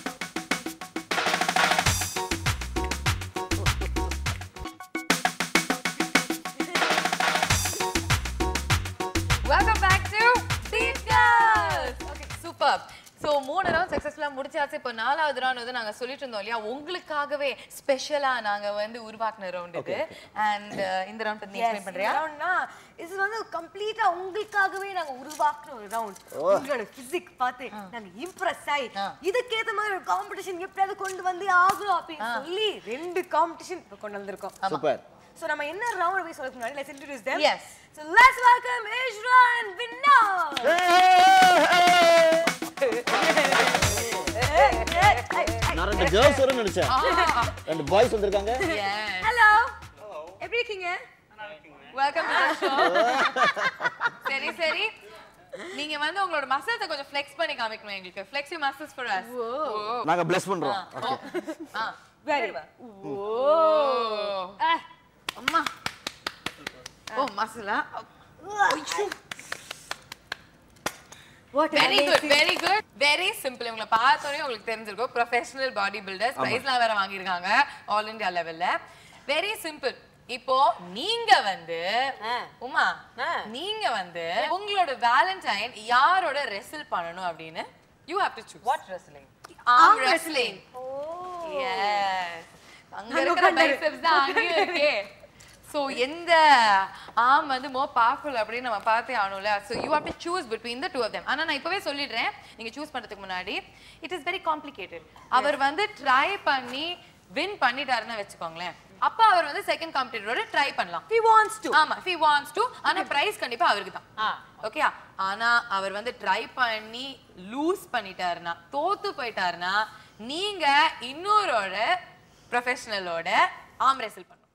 welcome back to Beat Girls okay super so மூணு ரவுண்ட் சக்ஸஸ்ஃபுல்லாக முடிச்சாச்சு இப்போ நாலாவது ரவுண்ட் வந்து நாங்கள் சொல்லிட்டு இருந்தோம் இல்லையா உங்களுக்காகவே ஸ்பெஷலாக நாங்கள் வந்து உருவாக்குன ரவுண்ட் இது அண்ட் இந்த ரவுண்ட் நீ எக்ஸ்பிளைன் பண்ணுறியா ரவுண்ட்னா இது வந்து கம்ப்ளீட்டா உங்களுக்காகவே நாங்க உருவாக்குன ஒரு ரவுண்ட் உங்களோட பிசிக் பார்த்து நாங்க இம்ப்ரெஸ் ஆகி இதுக்கேத்த மாதிரி ஒரு காம்படிஷன் எப்படியாவது கொண்டு வந்து ஆகணும் அப்படின்னு சொல்லி ரெண்டு காம்படிஷன் இப்போ கொண்டு வந்திருக்கோம் சூப்பர் சோ நம்ம என்ன ரவுண்ட் போய் சொல்றதுக்கு முன்னாடி let's introduce them Yes. so let's welcome Ishra and Vinod நான் ரெண்டு கேர்ள்ஸ் வரும்னு நினைச்சேன் ரெண்டு பாய்ஸ் வந்திருக்காங்க ஹலோ எப்படி இருக்கீங்க வெல்கம் டு தி ஷோ சரி சரி நீங்க வந்து உங்களோட மசில்ஸை கொஞ்சம் ஃப்ளெக்ஸ் பண்ணி காமிக்கணும் எங்களுக்கு flex you muscles for us நாங்க பிளஸ் பண்றோம் ஓகே ஆ வெரி அம்மா ஓ மசிலா what very good very good very simple உங்களை பார்த்தோன்னே உங்களுக்கு தெரிஞ்சிருக்கும் ப்ரொஃபஷனல் பாடி பில்டர்ஸ் பிரைஸ்லாம் வேற வாங்கியிருக்காங்க ஆல் இந்தியா லெவல்ல வெரி சிம்பிள் இப்போ நீங்க வந்து உமா நீங்க வந்து உங்களோட வேலண்டைன் யாரோட ரெசில் பண்ணணும் அப்படின்னு you have to choose what wrestling arm wrestling yes அங்க இருக்கிற பைசெப்ஸ் தான் அங்கேயும் இருக்கே சோ எந்த ஆம் வந்து மோ பவர்ஃபுல் அப்படின்னு நம்ம பார்த்தே ஆகணும்ல so you have to choose between the two of them ஆனா நான் இப்பவே சொல்லிடுறேன் நீங்க சூஸ் பண்றதுக்கு முன்னாடி இட் இஸ் வெரி காம்ப்ளிகேட்டட் அவர் வந்து ட்ரை பண்ணி வின் பண்ணிட்டாருன்னு வச்சுக்கோங்களேன் அப்ப அவர் வந்து செகண்ட் காம்படிட்டரோட ட்ரை பண்ணலாம் he wants to ஆமா he wants to ஆனா பிரைஸ் கண்டிப்பா அவருக்கு தான் ஓகே ஆனா அவர் வந்து ட்ரை பண்ணி லூஸ் பண்ணிட்டாருன்னா தோத்து போயிட்டாருன்னா நீங்க இன்னொரோட ப்ரொஃபஷனலோட ஆம் ரெசல் பண்ணணும்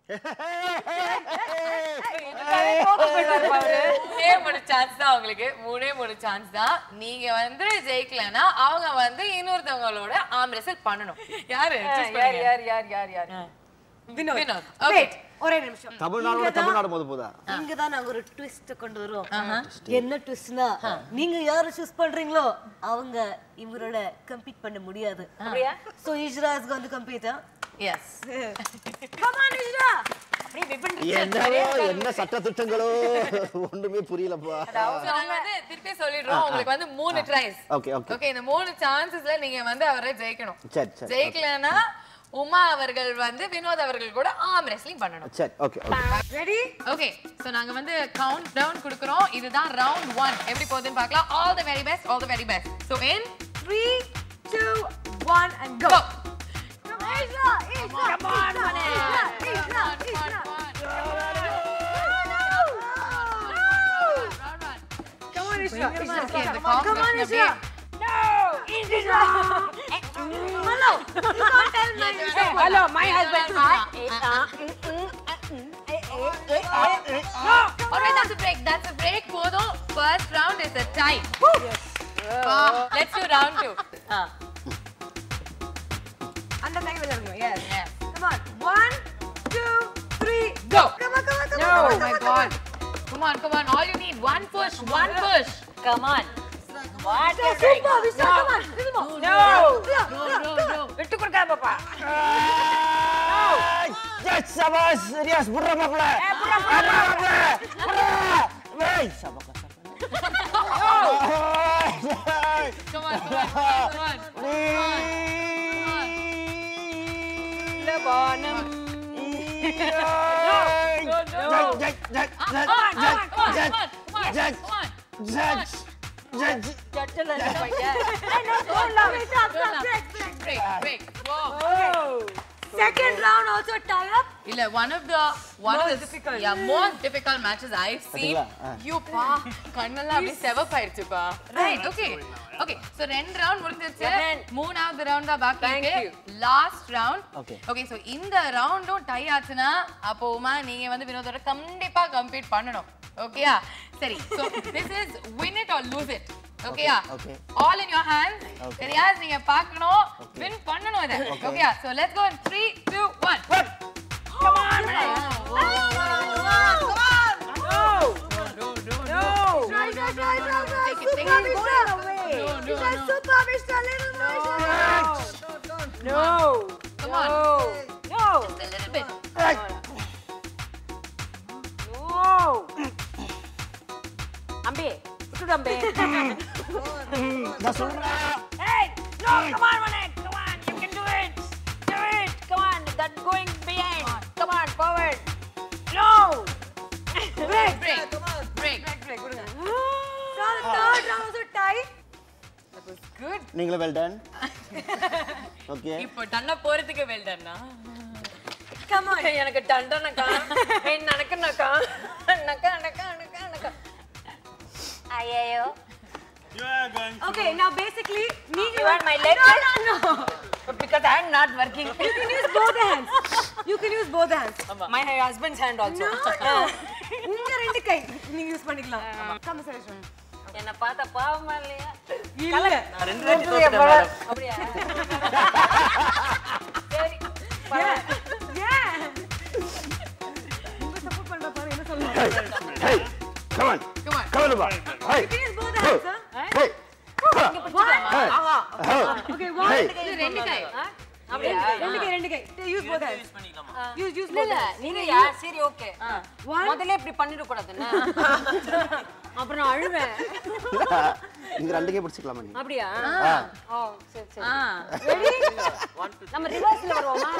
மூணே மூணு சான்ஸ் தான் உங்களுக்கு மூணே மூணு சான்ஸ் தான் நீங்க வந்து ஜெயிக்கலன்னா அவங்க வந்து இன்னொருத்தவங்களோட ஆம் ரெசல் பண்ணணும் யாரு Choose யார் பண்ணுங்க. யார் யார் யார் யார் வினோத் வினோத். Okay. Wait, ஒரே நிமிஷம் தமிழ்நாடோட தமிழ்நாடு போது போதா இங்க தான் நாங்க ஒரு ட்விஸ்ட் கொண்டு வரோம் என்ன ட்விஸ்ட்னா நீங்க யாரை சூஸ் பண்றீங்களோ அவங்க இவரோட கம்பீட் பண்ண முடியாது அப்படியா so Isra is going to compete Yes. Come on Isra அப்படியே விபன் என்னவோ என்ன சட்ட திட்டங்களோ ஒண்ணுமே புரியலப்பா So, நாங்க வந்து திருப்பி சொல்லிடுறோம் உங்களுக்கு வந்து மூணு ட்ரைஸ் ஓகே ஓகே ஓகே இந்த மூணு சான்சஸ்ல நீங்க வந்து அவரை ஜெயிக்கணும் சரி சரி ஜெயிக்கலன்னா உமா அவர்கள் வந்து வினோத் அவர்கள் கூட ஆம் ரெஸ்லிங் பண்ணணும் சரி okay okay ready okay so நாங்க வந்து கவுண்ட் டவுன் கொடுக்குறோம் இதுதான் ரவுண்ட் ஒன் எப்படி போகுதுன்னு பார்க்கலாம் all the very best all the very best so in 3 2 1 and go Come on, Isra! Isra! Come on, Isra! Isra! Isra! Come on, Isra! Isra! Okay, the Come on, come on, competition Isra! No! Isra! Hello! You can't tell my Isra. Hello my husband Alright, that's a break. That's a break. போதும். First round is a tie. Wow. Let's do round two. அந்த டைம்ல இருங்க yes Yes. come on one two three Go. come on come on come No, on oh come my on, come on. God. Come on, come on. All you need one push, one push. Come on. What Isra, is it? super Isra, come on little more No. No, no, no. விட்டு கொடுக்காத பாப்பா S சபாஸ் ரியாஸ் புர்ரா மாப்ள புர்ரா மாப்ள புர்ரா வேய் சபாஸ் Come on, come on, come on, come on. லபானம் சட்டல பையன் Break, break. Whoa. second round also tie up இல்ல one of the one of the yeah most difficult matches I've seen பாத்தீங்களா? ஆ. you பா கண்ணெல்லாம் அப்படியே செவப்பாயிருச்சுப்பா ரைட் ஓகே ஓகே சோ ரெண்டு round முடிஞ்சிருச்சு மூணாவது ரவுண்ட் தான் பாக்கி Thank இருக்கு you. Last round Okay. Okay so இந்த ரவுண்டும் டை ஆச்சுன்னா அப்போ உமா நீங்க வந்து வினோதோட கண்டிப்பா கம்பீட் பண்ணணும் ஓகேயா சரி so this is win it or lose it ஓகேயா okay. All in your hand Okay. சரியா நீங்க பார்க்கணும் வின் பண்ணணும் இத ஓகேயா so let's go in 3 2 1 try try try try try Take it, take super it. Isra No, no, Isra, no. super Isra little more Isra. No Come on. No Just a little bit. No Ambi விட்டுடு அம்பி நான் சொல்றேன் Hey, no, come on, Manek, come on, you can do it. Do it, come on, that going behind. Come on, forward. No. Break, break, break. So the third round also tie That was good. நீங்களும் well done okay இப்போ டன்னா போறதுக்கு வெல்டன்னா come on எனக்கு டண்டனக்கா என் நனக்கனக்கா நக்கா நக்கா நக்கா நக்கா ஐயோ okay now basically நீங்க You want my leg? no no no because I am not working. you can use both hands you can use both hands My husband's hand also. no no உங்க ரெண்டு கை நீங்க use பண்ணிக்கலாம் come Suresh என்ன பார்த்தா பாவமா இல்லையா இல்ல அப்படியா சரி ஏன் உங்க சப்போர்ட் பண்ற பாரு என்ன சொல்லுங்க ஹே கம் சொல்லுப்பா ஹை Please both hands, sir. ஹை Okay, ஹை one. இது ரெண்டு கை அப்படியா ரெண்டு கை ரெண்டு கை Use both hands. Use use both இல்ல hands. நீங்க யா சரி ஓகே முதல்ல இப்படி பண்ணிட கூடாதுன்னு அப்புறம் நான் அழுவேன் இங்க ரெண்டு கை பிடிச்சிக்கலாமா நீ அப்படியா ஆ. ஓ சரி சரி நம்ம ரிவர்ஸ்ல வருவோமா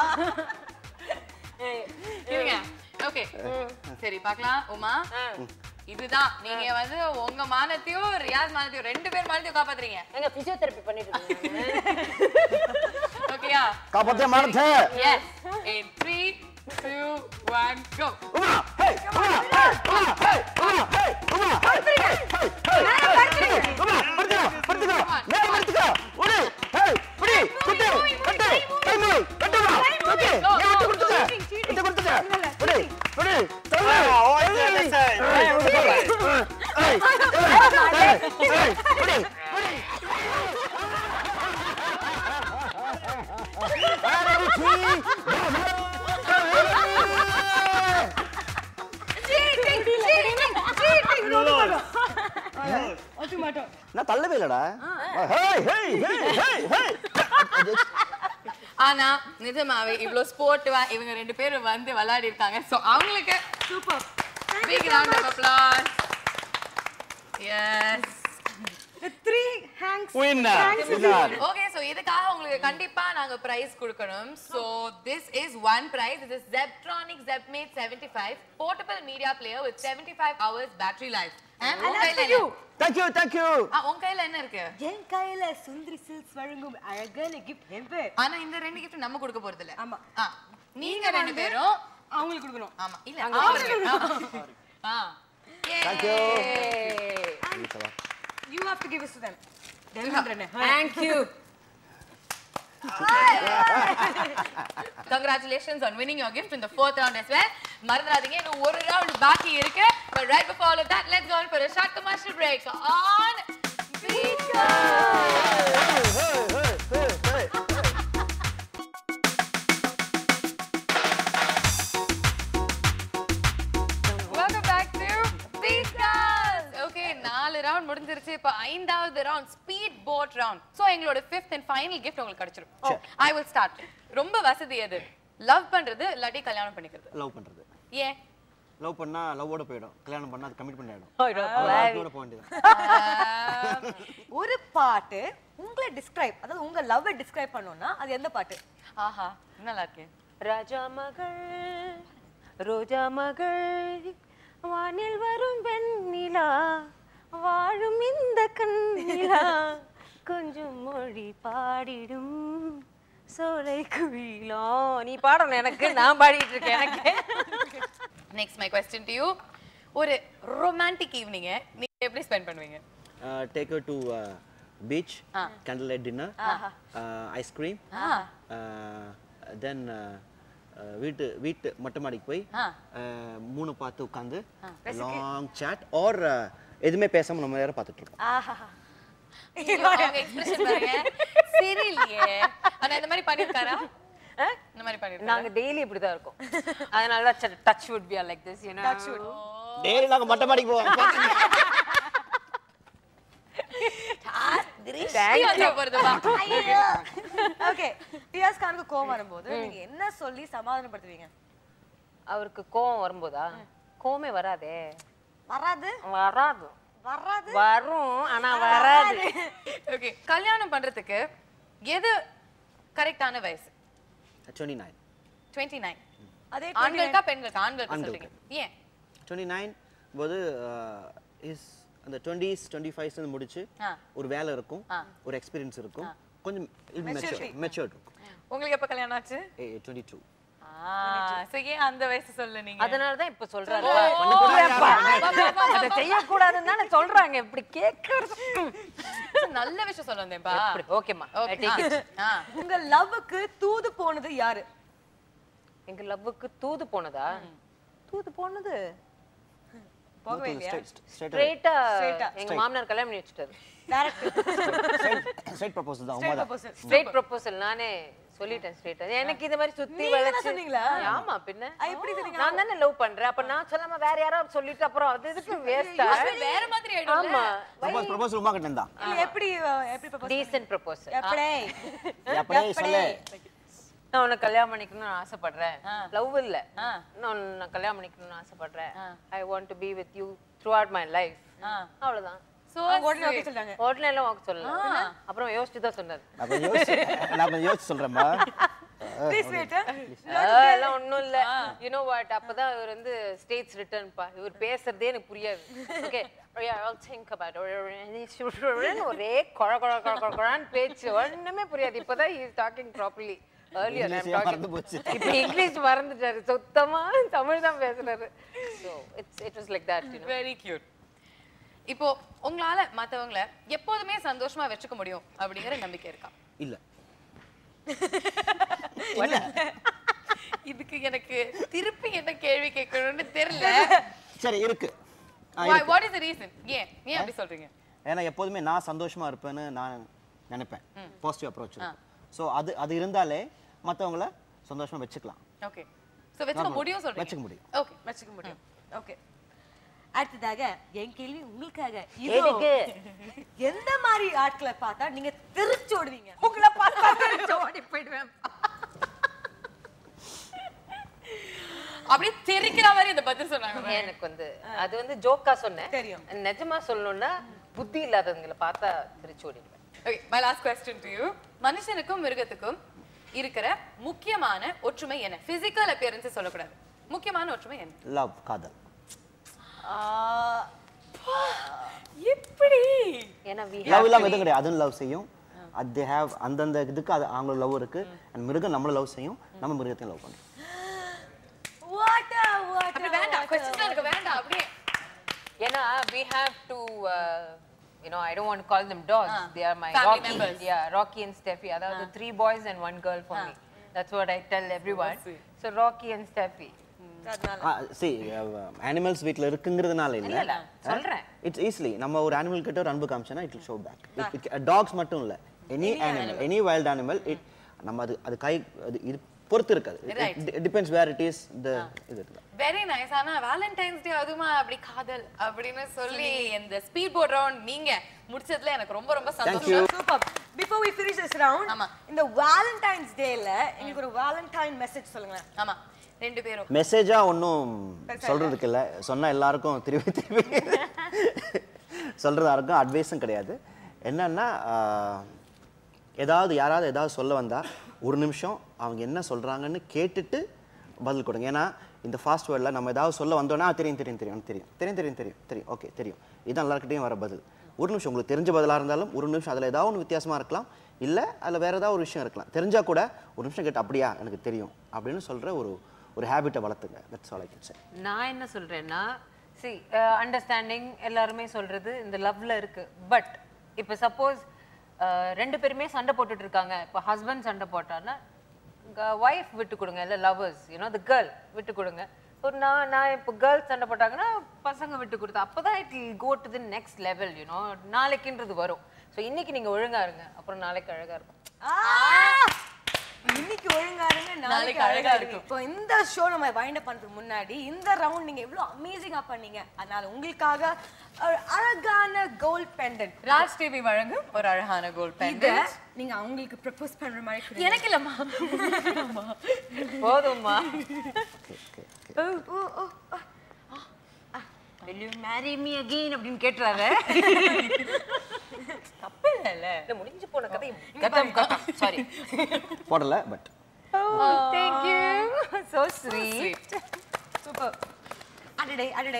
இருங்க ஓகே சரி பார்க்கலாம் உமா இதுதான் நீங்க வந்து உங்க மானத்தையும் ரியாஸ் மானத்தையும் ரெண்டு பேர் மானத்தையும் காப்பாத்துறீங்க எங்க பிசியோதெரபி பண்ணிட்டு இருக்கீங்க ஓகேயா காப்பாத்தே மானத்தை எஸ் இன் 3 2 1 கோ உமா ஹை உமா ஹை உமா ஹை உமா ஹை உமா ஹை ஹை ஹை உமா படுத்துக்கோ படுத்துக்கோ மேல படுத்துக்கோ உடு ஹை புடி குட்டு கட்டு டைம் கட்டுமா ஓகே நீ விட்டு கொடுத்துக்க விட்டு கொடுத்துக்க புடி புடி தள்ளு ஹை ஹை ஹை புடி புடி நான் தள்ளவே இல்லடா hey hey hey hey hey ஆனா நிஜமாவே இவ்ளோ ஸ்போர்ட்டிவா இவங்க ரெண்டு பேரும் வந்து விளையாடி இருக்காங்க சோ அவங்களுக்கு Super. Big round of applause yes The three hands. Winner. Winner. Okay so இதுக்காக உங்களுக்கு கண்டிப்பா நாங்க பிரைஸ் கொடுக்கணும் so this is one prize இது Zeptronic Zepmate 75 portable media player with 75 hours battery life and உங்க கையில என்ன Thank you, thank you. ஆ, உங்க கையில என்ன இருக்கு என் கையில சுந்தரி சில்க்ஸ் வழங்கும் அழகான கிஃப்ட் எம்பு ஆனா இந்த ரெண்டு கிஃப்ட் நம்ம கொடுக்க போறது இல்ல ஆமா. ஆ, நீங்க ரெண்டு பேரும் அவங்களுக்கு கொடுக்கணும் ஆமா இல்ல அவங்களுக்கு ஆ Thank you. Yay. You have to give it to them. தேவேந்திரனே. Thank you Congratulations on winning your gift in the fourth round as well. மறந்துடாதீங்க இன்னும் ஒரு round பாக்கி இருக்கு. But right before all of that, let's go on for a short commercial break on Beat Welcome back to Beat Girls. Okay, நாலு round முடிஞ்சிருச்சு இப்போ ஐந்தாவது round speed boat round so எங்களோட ஃபிஃப்த் அண்ட் ஃபைனல் கிஃப்ட் உங்களுக்கு கிடைச்சிரும் I will start ரொம்ப வசதி எது லவ் பண்றது இல்லாட்டி கல்யாணம் பண்ணிக்கிறது லவ் பண்றது ஏன் லவ் பண்ணா லவ்வோட போயிடும் கல்யாணம் பண்ணா அது கமிட்மெண்ட் ஆயிடும் லவ்வோட போக வேண்டியது ஒரு பாட்டு உங்களை டிஸ்கிரைப் அதாவது உங்க லவ் டிஸ்கிரைப் பண்ணனும்னா அது எந்த பாட்டு ஆஹா நல்லா இருக்கேன் ராஜா மகள் ரோஜா மகள் வானில் வரும் வெண்ணிலா வாழும் இந்த கண்ணிலா கொஞ்சம் மொழி பாடிடும் சோலை குயிலா நீ பாடணும் எனக்கு நான் பாடிட்டு இருக்கேன் எனக்கு next my question to you ஒரு ரொமான்டிக் ஈவினிங்க நீங்க எப்படி ஸ்பெண்ட் பண்ணுவீங்க take you to beach candle light dinner ice cream then வீட்டு வீட்டு மொட்டை மாடிக்கு போய் uh, மூணு பார்த்து உட்காந்து லாங் chat ஆர் எதுவுமே பேசாம நம்ம நேரம் பார்த்துட்டு இருக்கோம் ஆஹா அவங்க எக்ஸ்பிரஷன் பாருங்க சரியில்லையே ஆனா இந்த மாதிரி பண்ணிருக்காரா இந்த மாதிரி பண்ணிருக்காரா நாங்க டெய்லி இப்படி தான் இருக்கோம் அதனால தான் touch wood be like this you know touch wood daily நாங்க மொட்டை மாடிக்கு போவோம் போறதுப்பா ஓகே பியாஸ் கானுக்கு கோவம் வரும்போது நீங்க என்ன சொல்லி சமாதானப்படுத்துவீங்க அவருக்கு கோவம் வரும்போதா கோவமே வராதே வராது வராது வராது வரும் ஆனா வராது ஓகே கல்யாணம் பண்றதுக்கு எது கரெக்டான வயசு டுவெண்ட்டி நைன் 29 அதே ஆண்களுக்கா பெண்களுக்கா ஆண்களுக்கு ஆண்களுக்கு. சொல்றீங்க ஏன் டுவெண்ட்டி நைன் போது இஸ் அந்த டுவெண்ட்டிஸ் டுவெண்ட்டி ஃபைவ்ஸ் முடிச்சு ஆ. ஒரு வேலை இருக்கும் ஒரு எக்ஸ்பீரியன்ஸ் இருக்கும் கொஞ்சம் மெச்சூர் இருக்கும் உங்களுக்கு எப்ப கல்யாணம் ஆச்சு டுவெண்ட்டி டூ சோ ஏன் அந்த வயசு சொல்ல நீங்க அதனால தான் இப்ப சொல்றாரு அதை அதை செய்யக்கூடாதுன்னு தானே சொல்றாங்க இப்படி கேட்கறது நல்ல விஷயம் சொல்ல வந்தேன்பா ஓகேம்மா ஓகே ஆ உங்க லவ்வுக்கு தூது போனது யாரு எங்க லவ்வுக்கு தூது போனதா தூது போனது போகவே இல்லையா ஸ்ட்ரெயிட்டா Straight-ஆ. எங்க மாமனார் கல்யாணம் பண்ணி வச்சுட்டாரு டைரக்ட் ஸ்ட்ரைட் ப்ரப்போசல் தான் உமா தான் ப்ரொபோசல் ஸ்ட்ரெயிட் ப்ரொபோசல் நானே சொல்லிட்டேன் ஸ்ட்ரெயிட்டா எனக்கு இந்த மாதிரி சுத்தி நீங்க தான் வளைச்சு சொன்னீங்களா? ஆமா பின்ன ஆ, எப்படி சொன்னீங்க? நான் தானே லவ் பண்றேன் அப்ப நான் சொல்லாம வேற யாராவது சொல்லிட்டு அப்புறம் அது எதுக்கு வேஸ்டா வேற மாதிரி ஆயிடும் ஆமா ப்ரொபோஸ் ப்ரொபோஸ் உமா கிட்ட இருந்தா இல்ல, எப்படி அஹ், எப்படி propose டீசன்ட் ப்ரப்போசல் எப்படி அப்படியே சொல்லு நான் உன்னை கல்யாணம் பண்ணிக்கணும்னு ஆசைப்படுறேன் லவ் இல்ல நான் உன்னை கல்யாணம் பண்ணிக்கணும்னு ஆசைப்படுறேன் I want to be with you throughout my life அவ்வளவுதான் சோ உடனே okay சொல்லிட்டாங்க உடனே எல்லாம் வாக்கு சொல்லல அப்புறம் யோசிச்சு தான் சொன்னாரு நான் கொஞ்சம் யோசிச்சு நான் கொஞ்சம் யோசிச்சு சொல்றேன்மா ப்ளீஸ் வெயிட் அதெல்லாம் ஒண்ணும் இல்ல யூ நோ வாட் அப்பதான் இவர் வந்து ஸ்டேட்ஸ் ரிட்டர்ன் பா இவர் பேசுறதே எனக்கு புரியாது ஓகே திங்க் அபவுட் ஒரே கொழ கொழ கொழ கொழ கொழான்னு பேச்சு ஒண்ணுமே புரியாது இப்பதான் is talking properly earlier I'm இங்கிலீஷே talking மறந்து போச்சு. இப்போ இங்கிலீஷ் மறந்துட்டாரு சுத்தமா தமிழ் தான் பேசுறாரு so it's it was like that you know very cute இப்போ உங்களால மத்தவங்கள எப்போதுமே சந்தோஷமா வச்சுக்க முடியும் அப்படிங்கிற நம்பிக்கை இருக்கா இல்ல இதுக்கு எனக்கு திருப்பி என்ன கேள்வி கேட்கணும்னு தெரியல சரி இருக்கு ஆ, வாட் இஸ் த ரீசன் ஏன் ஏன் அப்படி சொல்றீங்க ஏன்னா எப்போதுமே நான் சந்தோஷமா இருப்பேன்னு நான் நினைப்பேன் பாசிட்டிவ் அப்ரோச் ஸோ அது அது இருந்தாலே மற்றவங்கள சந்தோஷமா வச்சுக்கலாம் ஓகே சோ வச்சுக்க முடியும் சொல்றீங்க வச்சுக்க முடியும். ஓகே வச்சுக்க முடியும் ஓகே அடுத்ததாக என் கேள்வி உங்களுக்காக இதோ எதுக்கு? எந்த மாதிரி ஆட்களை பார்த்தா நீங்க தெரிச்சு ஓடுவீங்க உங்களை பார்த்தா தெரிச்சு ஓடி போயிடுவேன் அப்படியே தெரிக்கிற மாதிரி இந்த பதில் சொன்னாங்க எனக்கு வந்து அது வந்து ஜோக்கா சொன்னேன் தெரியும். நிஜமா சொல்லணும்னா புத்தி இல்லாதவங்களை பார்த்தா திருச்சி ஓடிடுவேன் okay my last question to you மனுஷனுக்கும் மிருகத்துக்கும் இருக்கிற முக்கியமான ஒற்றுமை என்ன பிசிக்கல் அப்பியரன்ஸ் சொல்லக்கூடாது முக்கியமான ஒற்றுமை என்ன லவ் காதல் எப்படி ஏன்னா we லவ் இல்லாம எதுவும் கிடையாது அதுவும் லவ் செய்யும் அது தே ஹேவ் அந்தந்த இதுக்கு அது அவங்களோட லவ் இருக்கு அண்ட் மிருகம் நம்மள லவ் செய்யும் நம்ம மிருகத்தையும் லவ் பண்ணும் வாட் வாட் அப்படி வேண்டாம் கொஸ்டின் எனக்கு வேண்டாம் அப்படியே ஏன்னா we have to uh, you know I don't want to call them dogs Ah. they are my Family Rocky members. yeah Rocky and Steffi அதாவது three boys and one girl for me that's what I tell everyone so Rocky and Steffi அதனால சி animals வீட்டில் இருக்குங்கிறதுனால இல்ல இல்லை இல்ல சொல்றேன் it's easily நம்ம ஒரு அனிமல் கிட்ட ஒரு அன்பு காமிச்சோன்னா இட் ஷோ பேக் டாக்ஸ் மட்டும் இல்லை any animal any wild animal it நம்ம அது அது கை அது இது பொறுத்து இருக்காது depends where it is the இது இருக்கு வெரி நைஸ் ஆனா வேலண்டைன்ஸ் டே அதுமா அப்படி காதல் அப்படின்னு சொல்லி இந்த ஸ்பீட் போட் ரவுண்ட் நீங்க முடிச்சதுல எனக்கு ரொம்ப ரொம்ப சந்தோஷம் super before we finish this round ஆமா. இந்த வேலண்டைன்ஸ் டேல எங்களுக்கு ஒரு வேலண்டைன் மெசேஜ் சொல்லுங்க ஆமா ரெண்டு பேரும் மெசேஜா ஒன்றும் சொல்றதுக்கு இல்லை சொன்னா எல்லாருக்கும் திருப்பி திருப்பி சொல்றது யாருக்கும் அட்வைஸும் கிடையாது என்னன்னா ஆஹ், ஏதாவது யாராவது ஏதாவது சொல்ல வந்தா ஒரு நிமிஷம் அவங்க என்ன சொல்றாங்கன்னு கேட்டுட்டு பதில் கொடுங்க ஏன்னா இந்த ஃபாஸ்ட் வேர்டில் நம்ம ஏதாவது சொல்ல வந்தோன்னா தெரியும் தெரியும் தெரியும் எனக்கு தெரியும் தெரியும் தெரியும் தெரியும் தெரியும் ஓகே தெரியும் இதுதான் எல்லாருக்கிட்டையும் வர பதில் ஒரு நிமிஷம் உங்களுக்கு தெரிஞ்ச பதிலாக இருந்தாலும் ஒரு நிமிஷம் அதில் ஏதாவது ஒன்று வித்தியாசமாக இருக்கலாம் இல்லை அதில் வேறு ஏதாவது ஒரு விஷயம் இருக்கலாம் தெரிஞ்சா கூட ஒரு நிமிஷம் கேட்டு அப்படியா எனக்கு தெரியும் அப்படின்னு சொல்கிற ஒரு ஒரு ஹேபிட்டை வளர்த்துங்க that's all I can say நான் என்ன சொல்றேன்னா சி அண்டர்ஸ்டாண்டிங் எல்லாருமே சொல்றது இந்த லவ்ல இருக்கு பட் இப்போ சப்போஸ் ரெண்டு பேருமே சண்டை போட்டுட்டு இருக்காங்க இப்போ ஹஸ்பண்ட் சண்டை போட்டான்னா ஒய்ஃப் விட்டு கொடுங்க இல்லை லவ்வர்ஸ் யூனோ த கேர்ள் விட்டு கொடுங்க ஒரு நான் நான் இப்போ கேர்ள்ஸ் சண்டை போட்டாங்கன்னா பசங்க விட்டு கொடுத்தா அப்பதான் it go to the next level you know நாளைக்குன்றது வரும் ஸோ இன்னைக்கு நீங்க ஒழுங்கா இருங்க அப்புறம் நாளைக்கு அழகா இருக்கும் ஆ! இன்னைக்கு ஒழுங்கா இருங்க நாளைக்கு நாளைக்கு அழகா அழகா இருக்கும் இப்போ இந்த ஷோ நம்ம வைண்ட் அப் பண்றதுக்கு முன்னாடி இந்த ரவுண்ட் நீங்க எவ்வளவு அமேசிங்கா பண்ணீங்க அதனால உங்களுக்காக ஒரு அழகான கோல்ட் பெண்டன்ட் ராஜ் டிவி வழங்கும் ஒரு அழகான கோல் இத பென் நீங்க அவங்களுக்கு ப்ரப்போஸ் பண்ற மாதிரி கொடுங்க. எனக்கு இல்லம்மா போதும்மா ஓ, ஓ, ஓ, ஓ. will you marry me again அப்படின்னு கேட்டுறாரு தப்பு இல்லைல்ல இல்ல முடிஞ்சு போன கதை கதம் கதம் சாரி போடலை but thank you so sweet super அடடே அடடே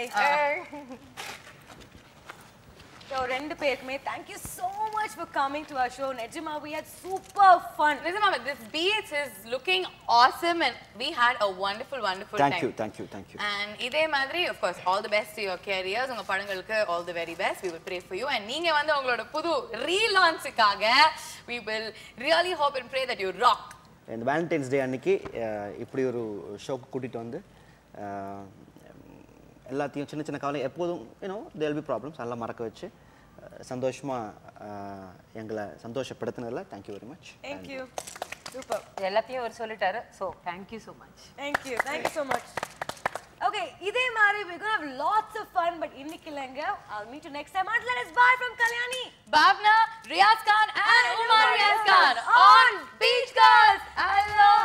ஸோ ரெண்டு பேருக்குமே thank you so much for coming to our show நிஜமா we had super fun Nizama, this beach is looking awesome and we had a wonderful, wonderful thank time. You thank you thank you And இதே மாதிரி of course all the best to your careers உங்க படங்களுக்கு all the very best we will pray for you and நீங்க வந்து உங்களோட புது ரீலான்ஸுக்காக we will really hope and pray that you rock இந்த வேலண்டைன்ஸ் டே அன்னைக்கு அஹ், இப்படி ஒரு ஷோக்கு கூட்டிகிட்டு வந்து அஹ், எல்லாத்தையும் சின்ன சின்ன கவலை எப்போதும் யூனோ தேல் பி ப்ராப்ளம்ஸ் அதெல்லாம் மறக்க வச்சு அஹ், சந்தோஷமா அஹ், எங்களை சந்தோஷப்படுத்தினதில் thank you very much thank you super எல்லாத்தையும் அவர் சொல்லிட்டாரு so thank you so much Thank you. Thank you so much. Okay, இதே மாதிரி we're gonna have lots of fun, but இன்னைக்கு இல்லைங்க. I'll meet you next time. Until then, it's bye from Kalyani. Bhavna, Riaz Khan and Umar Riaz Khan on Beach Girls. I love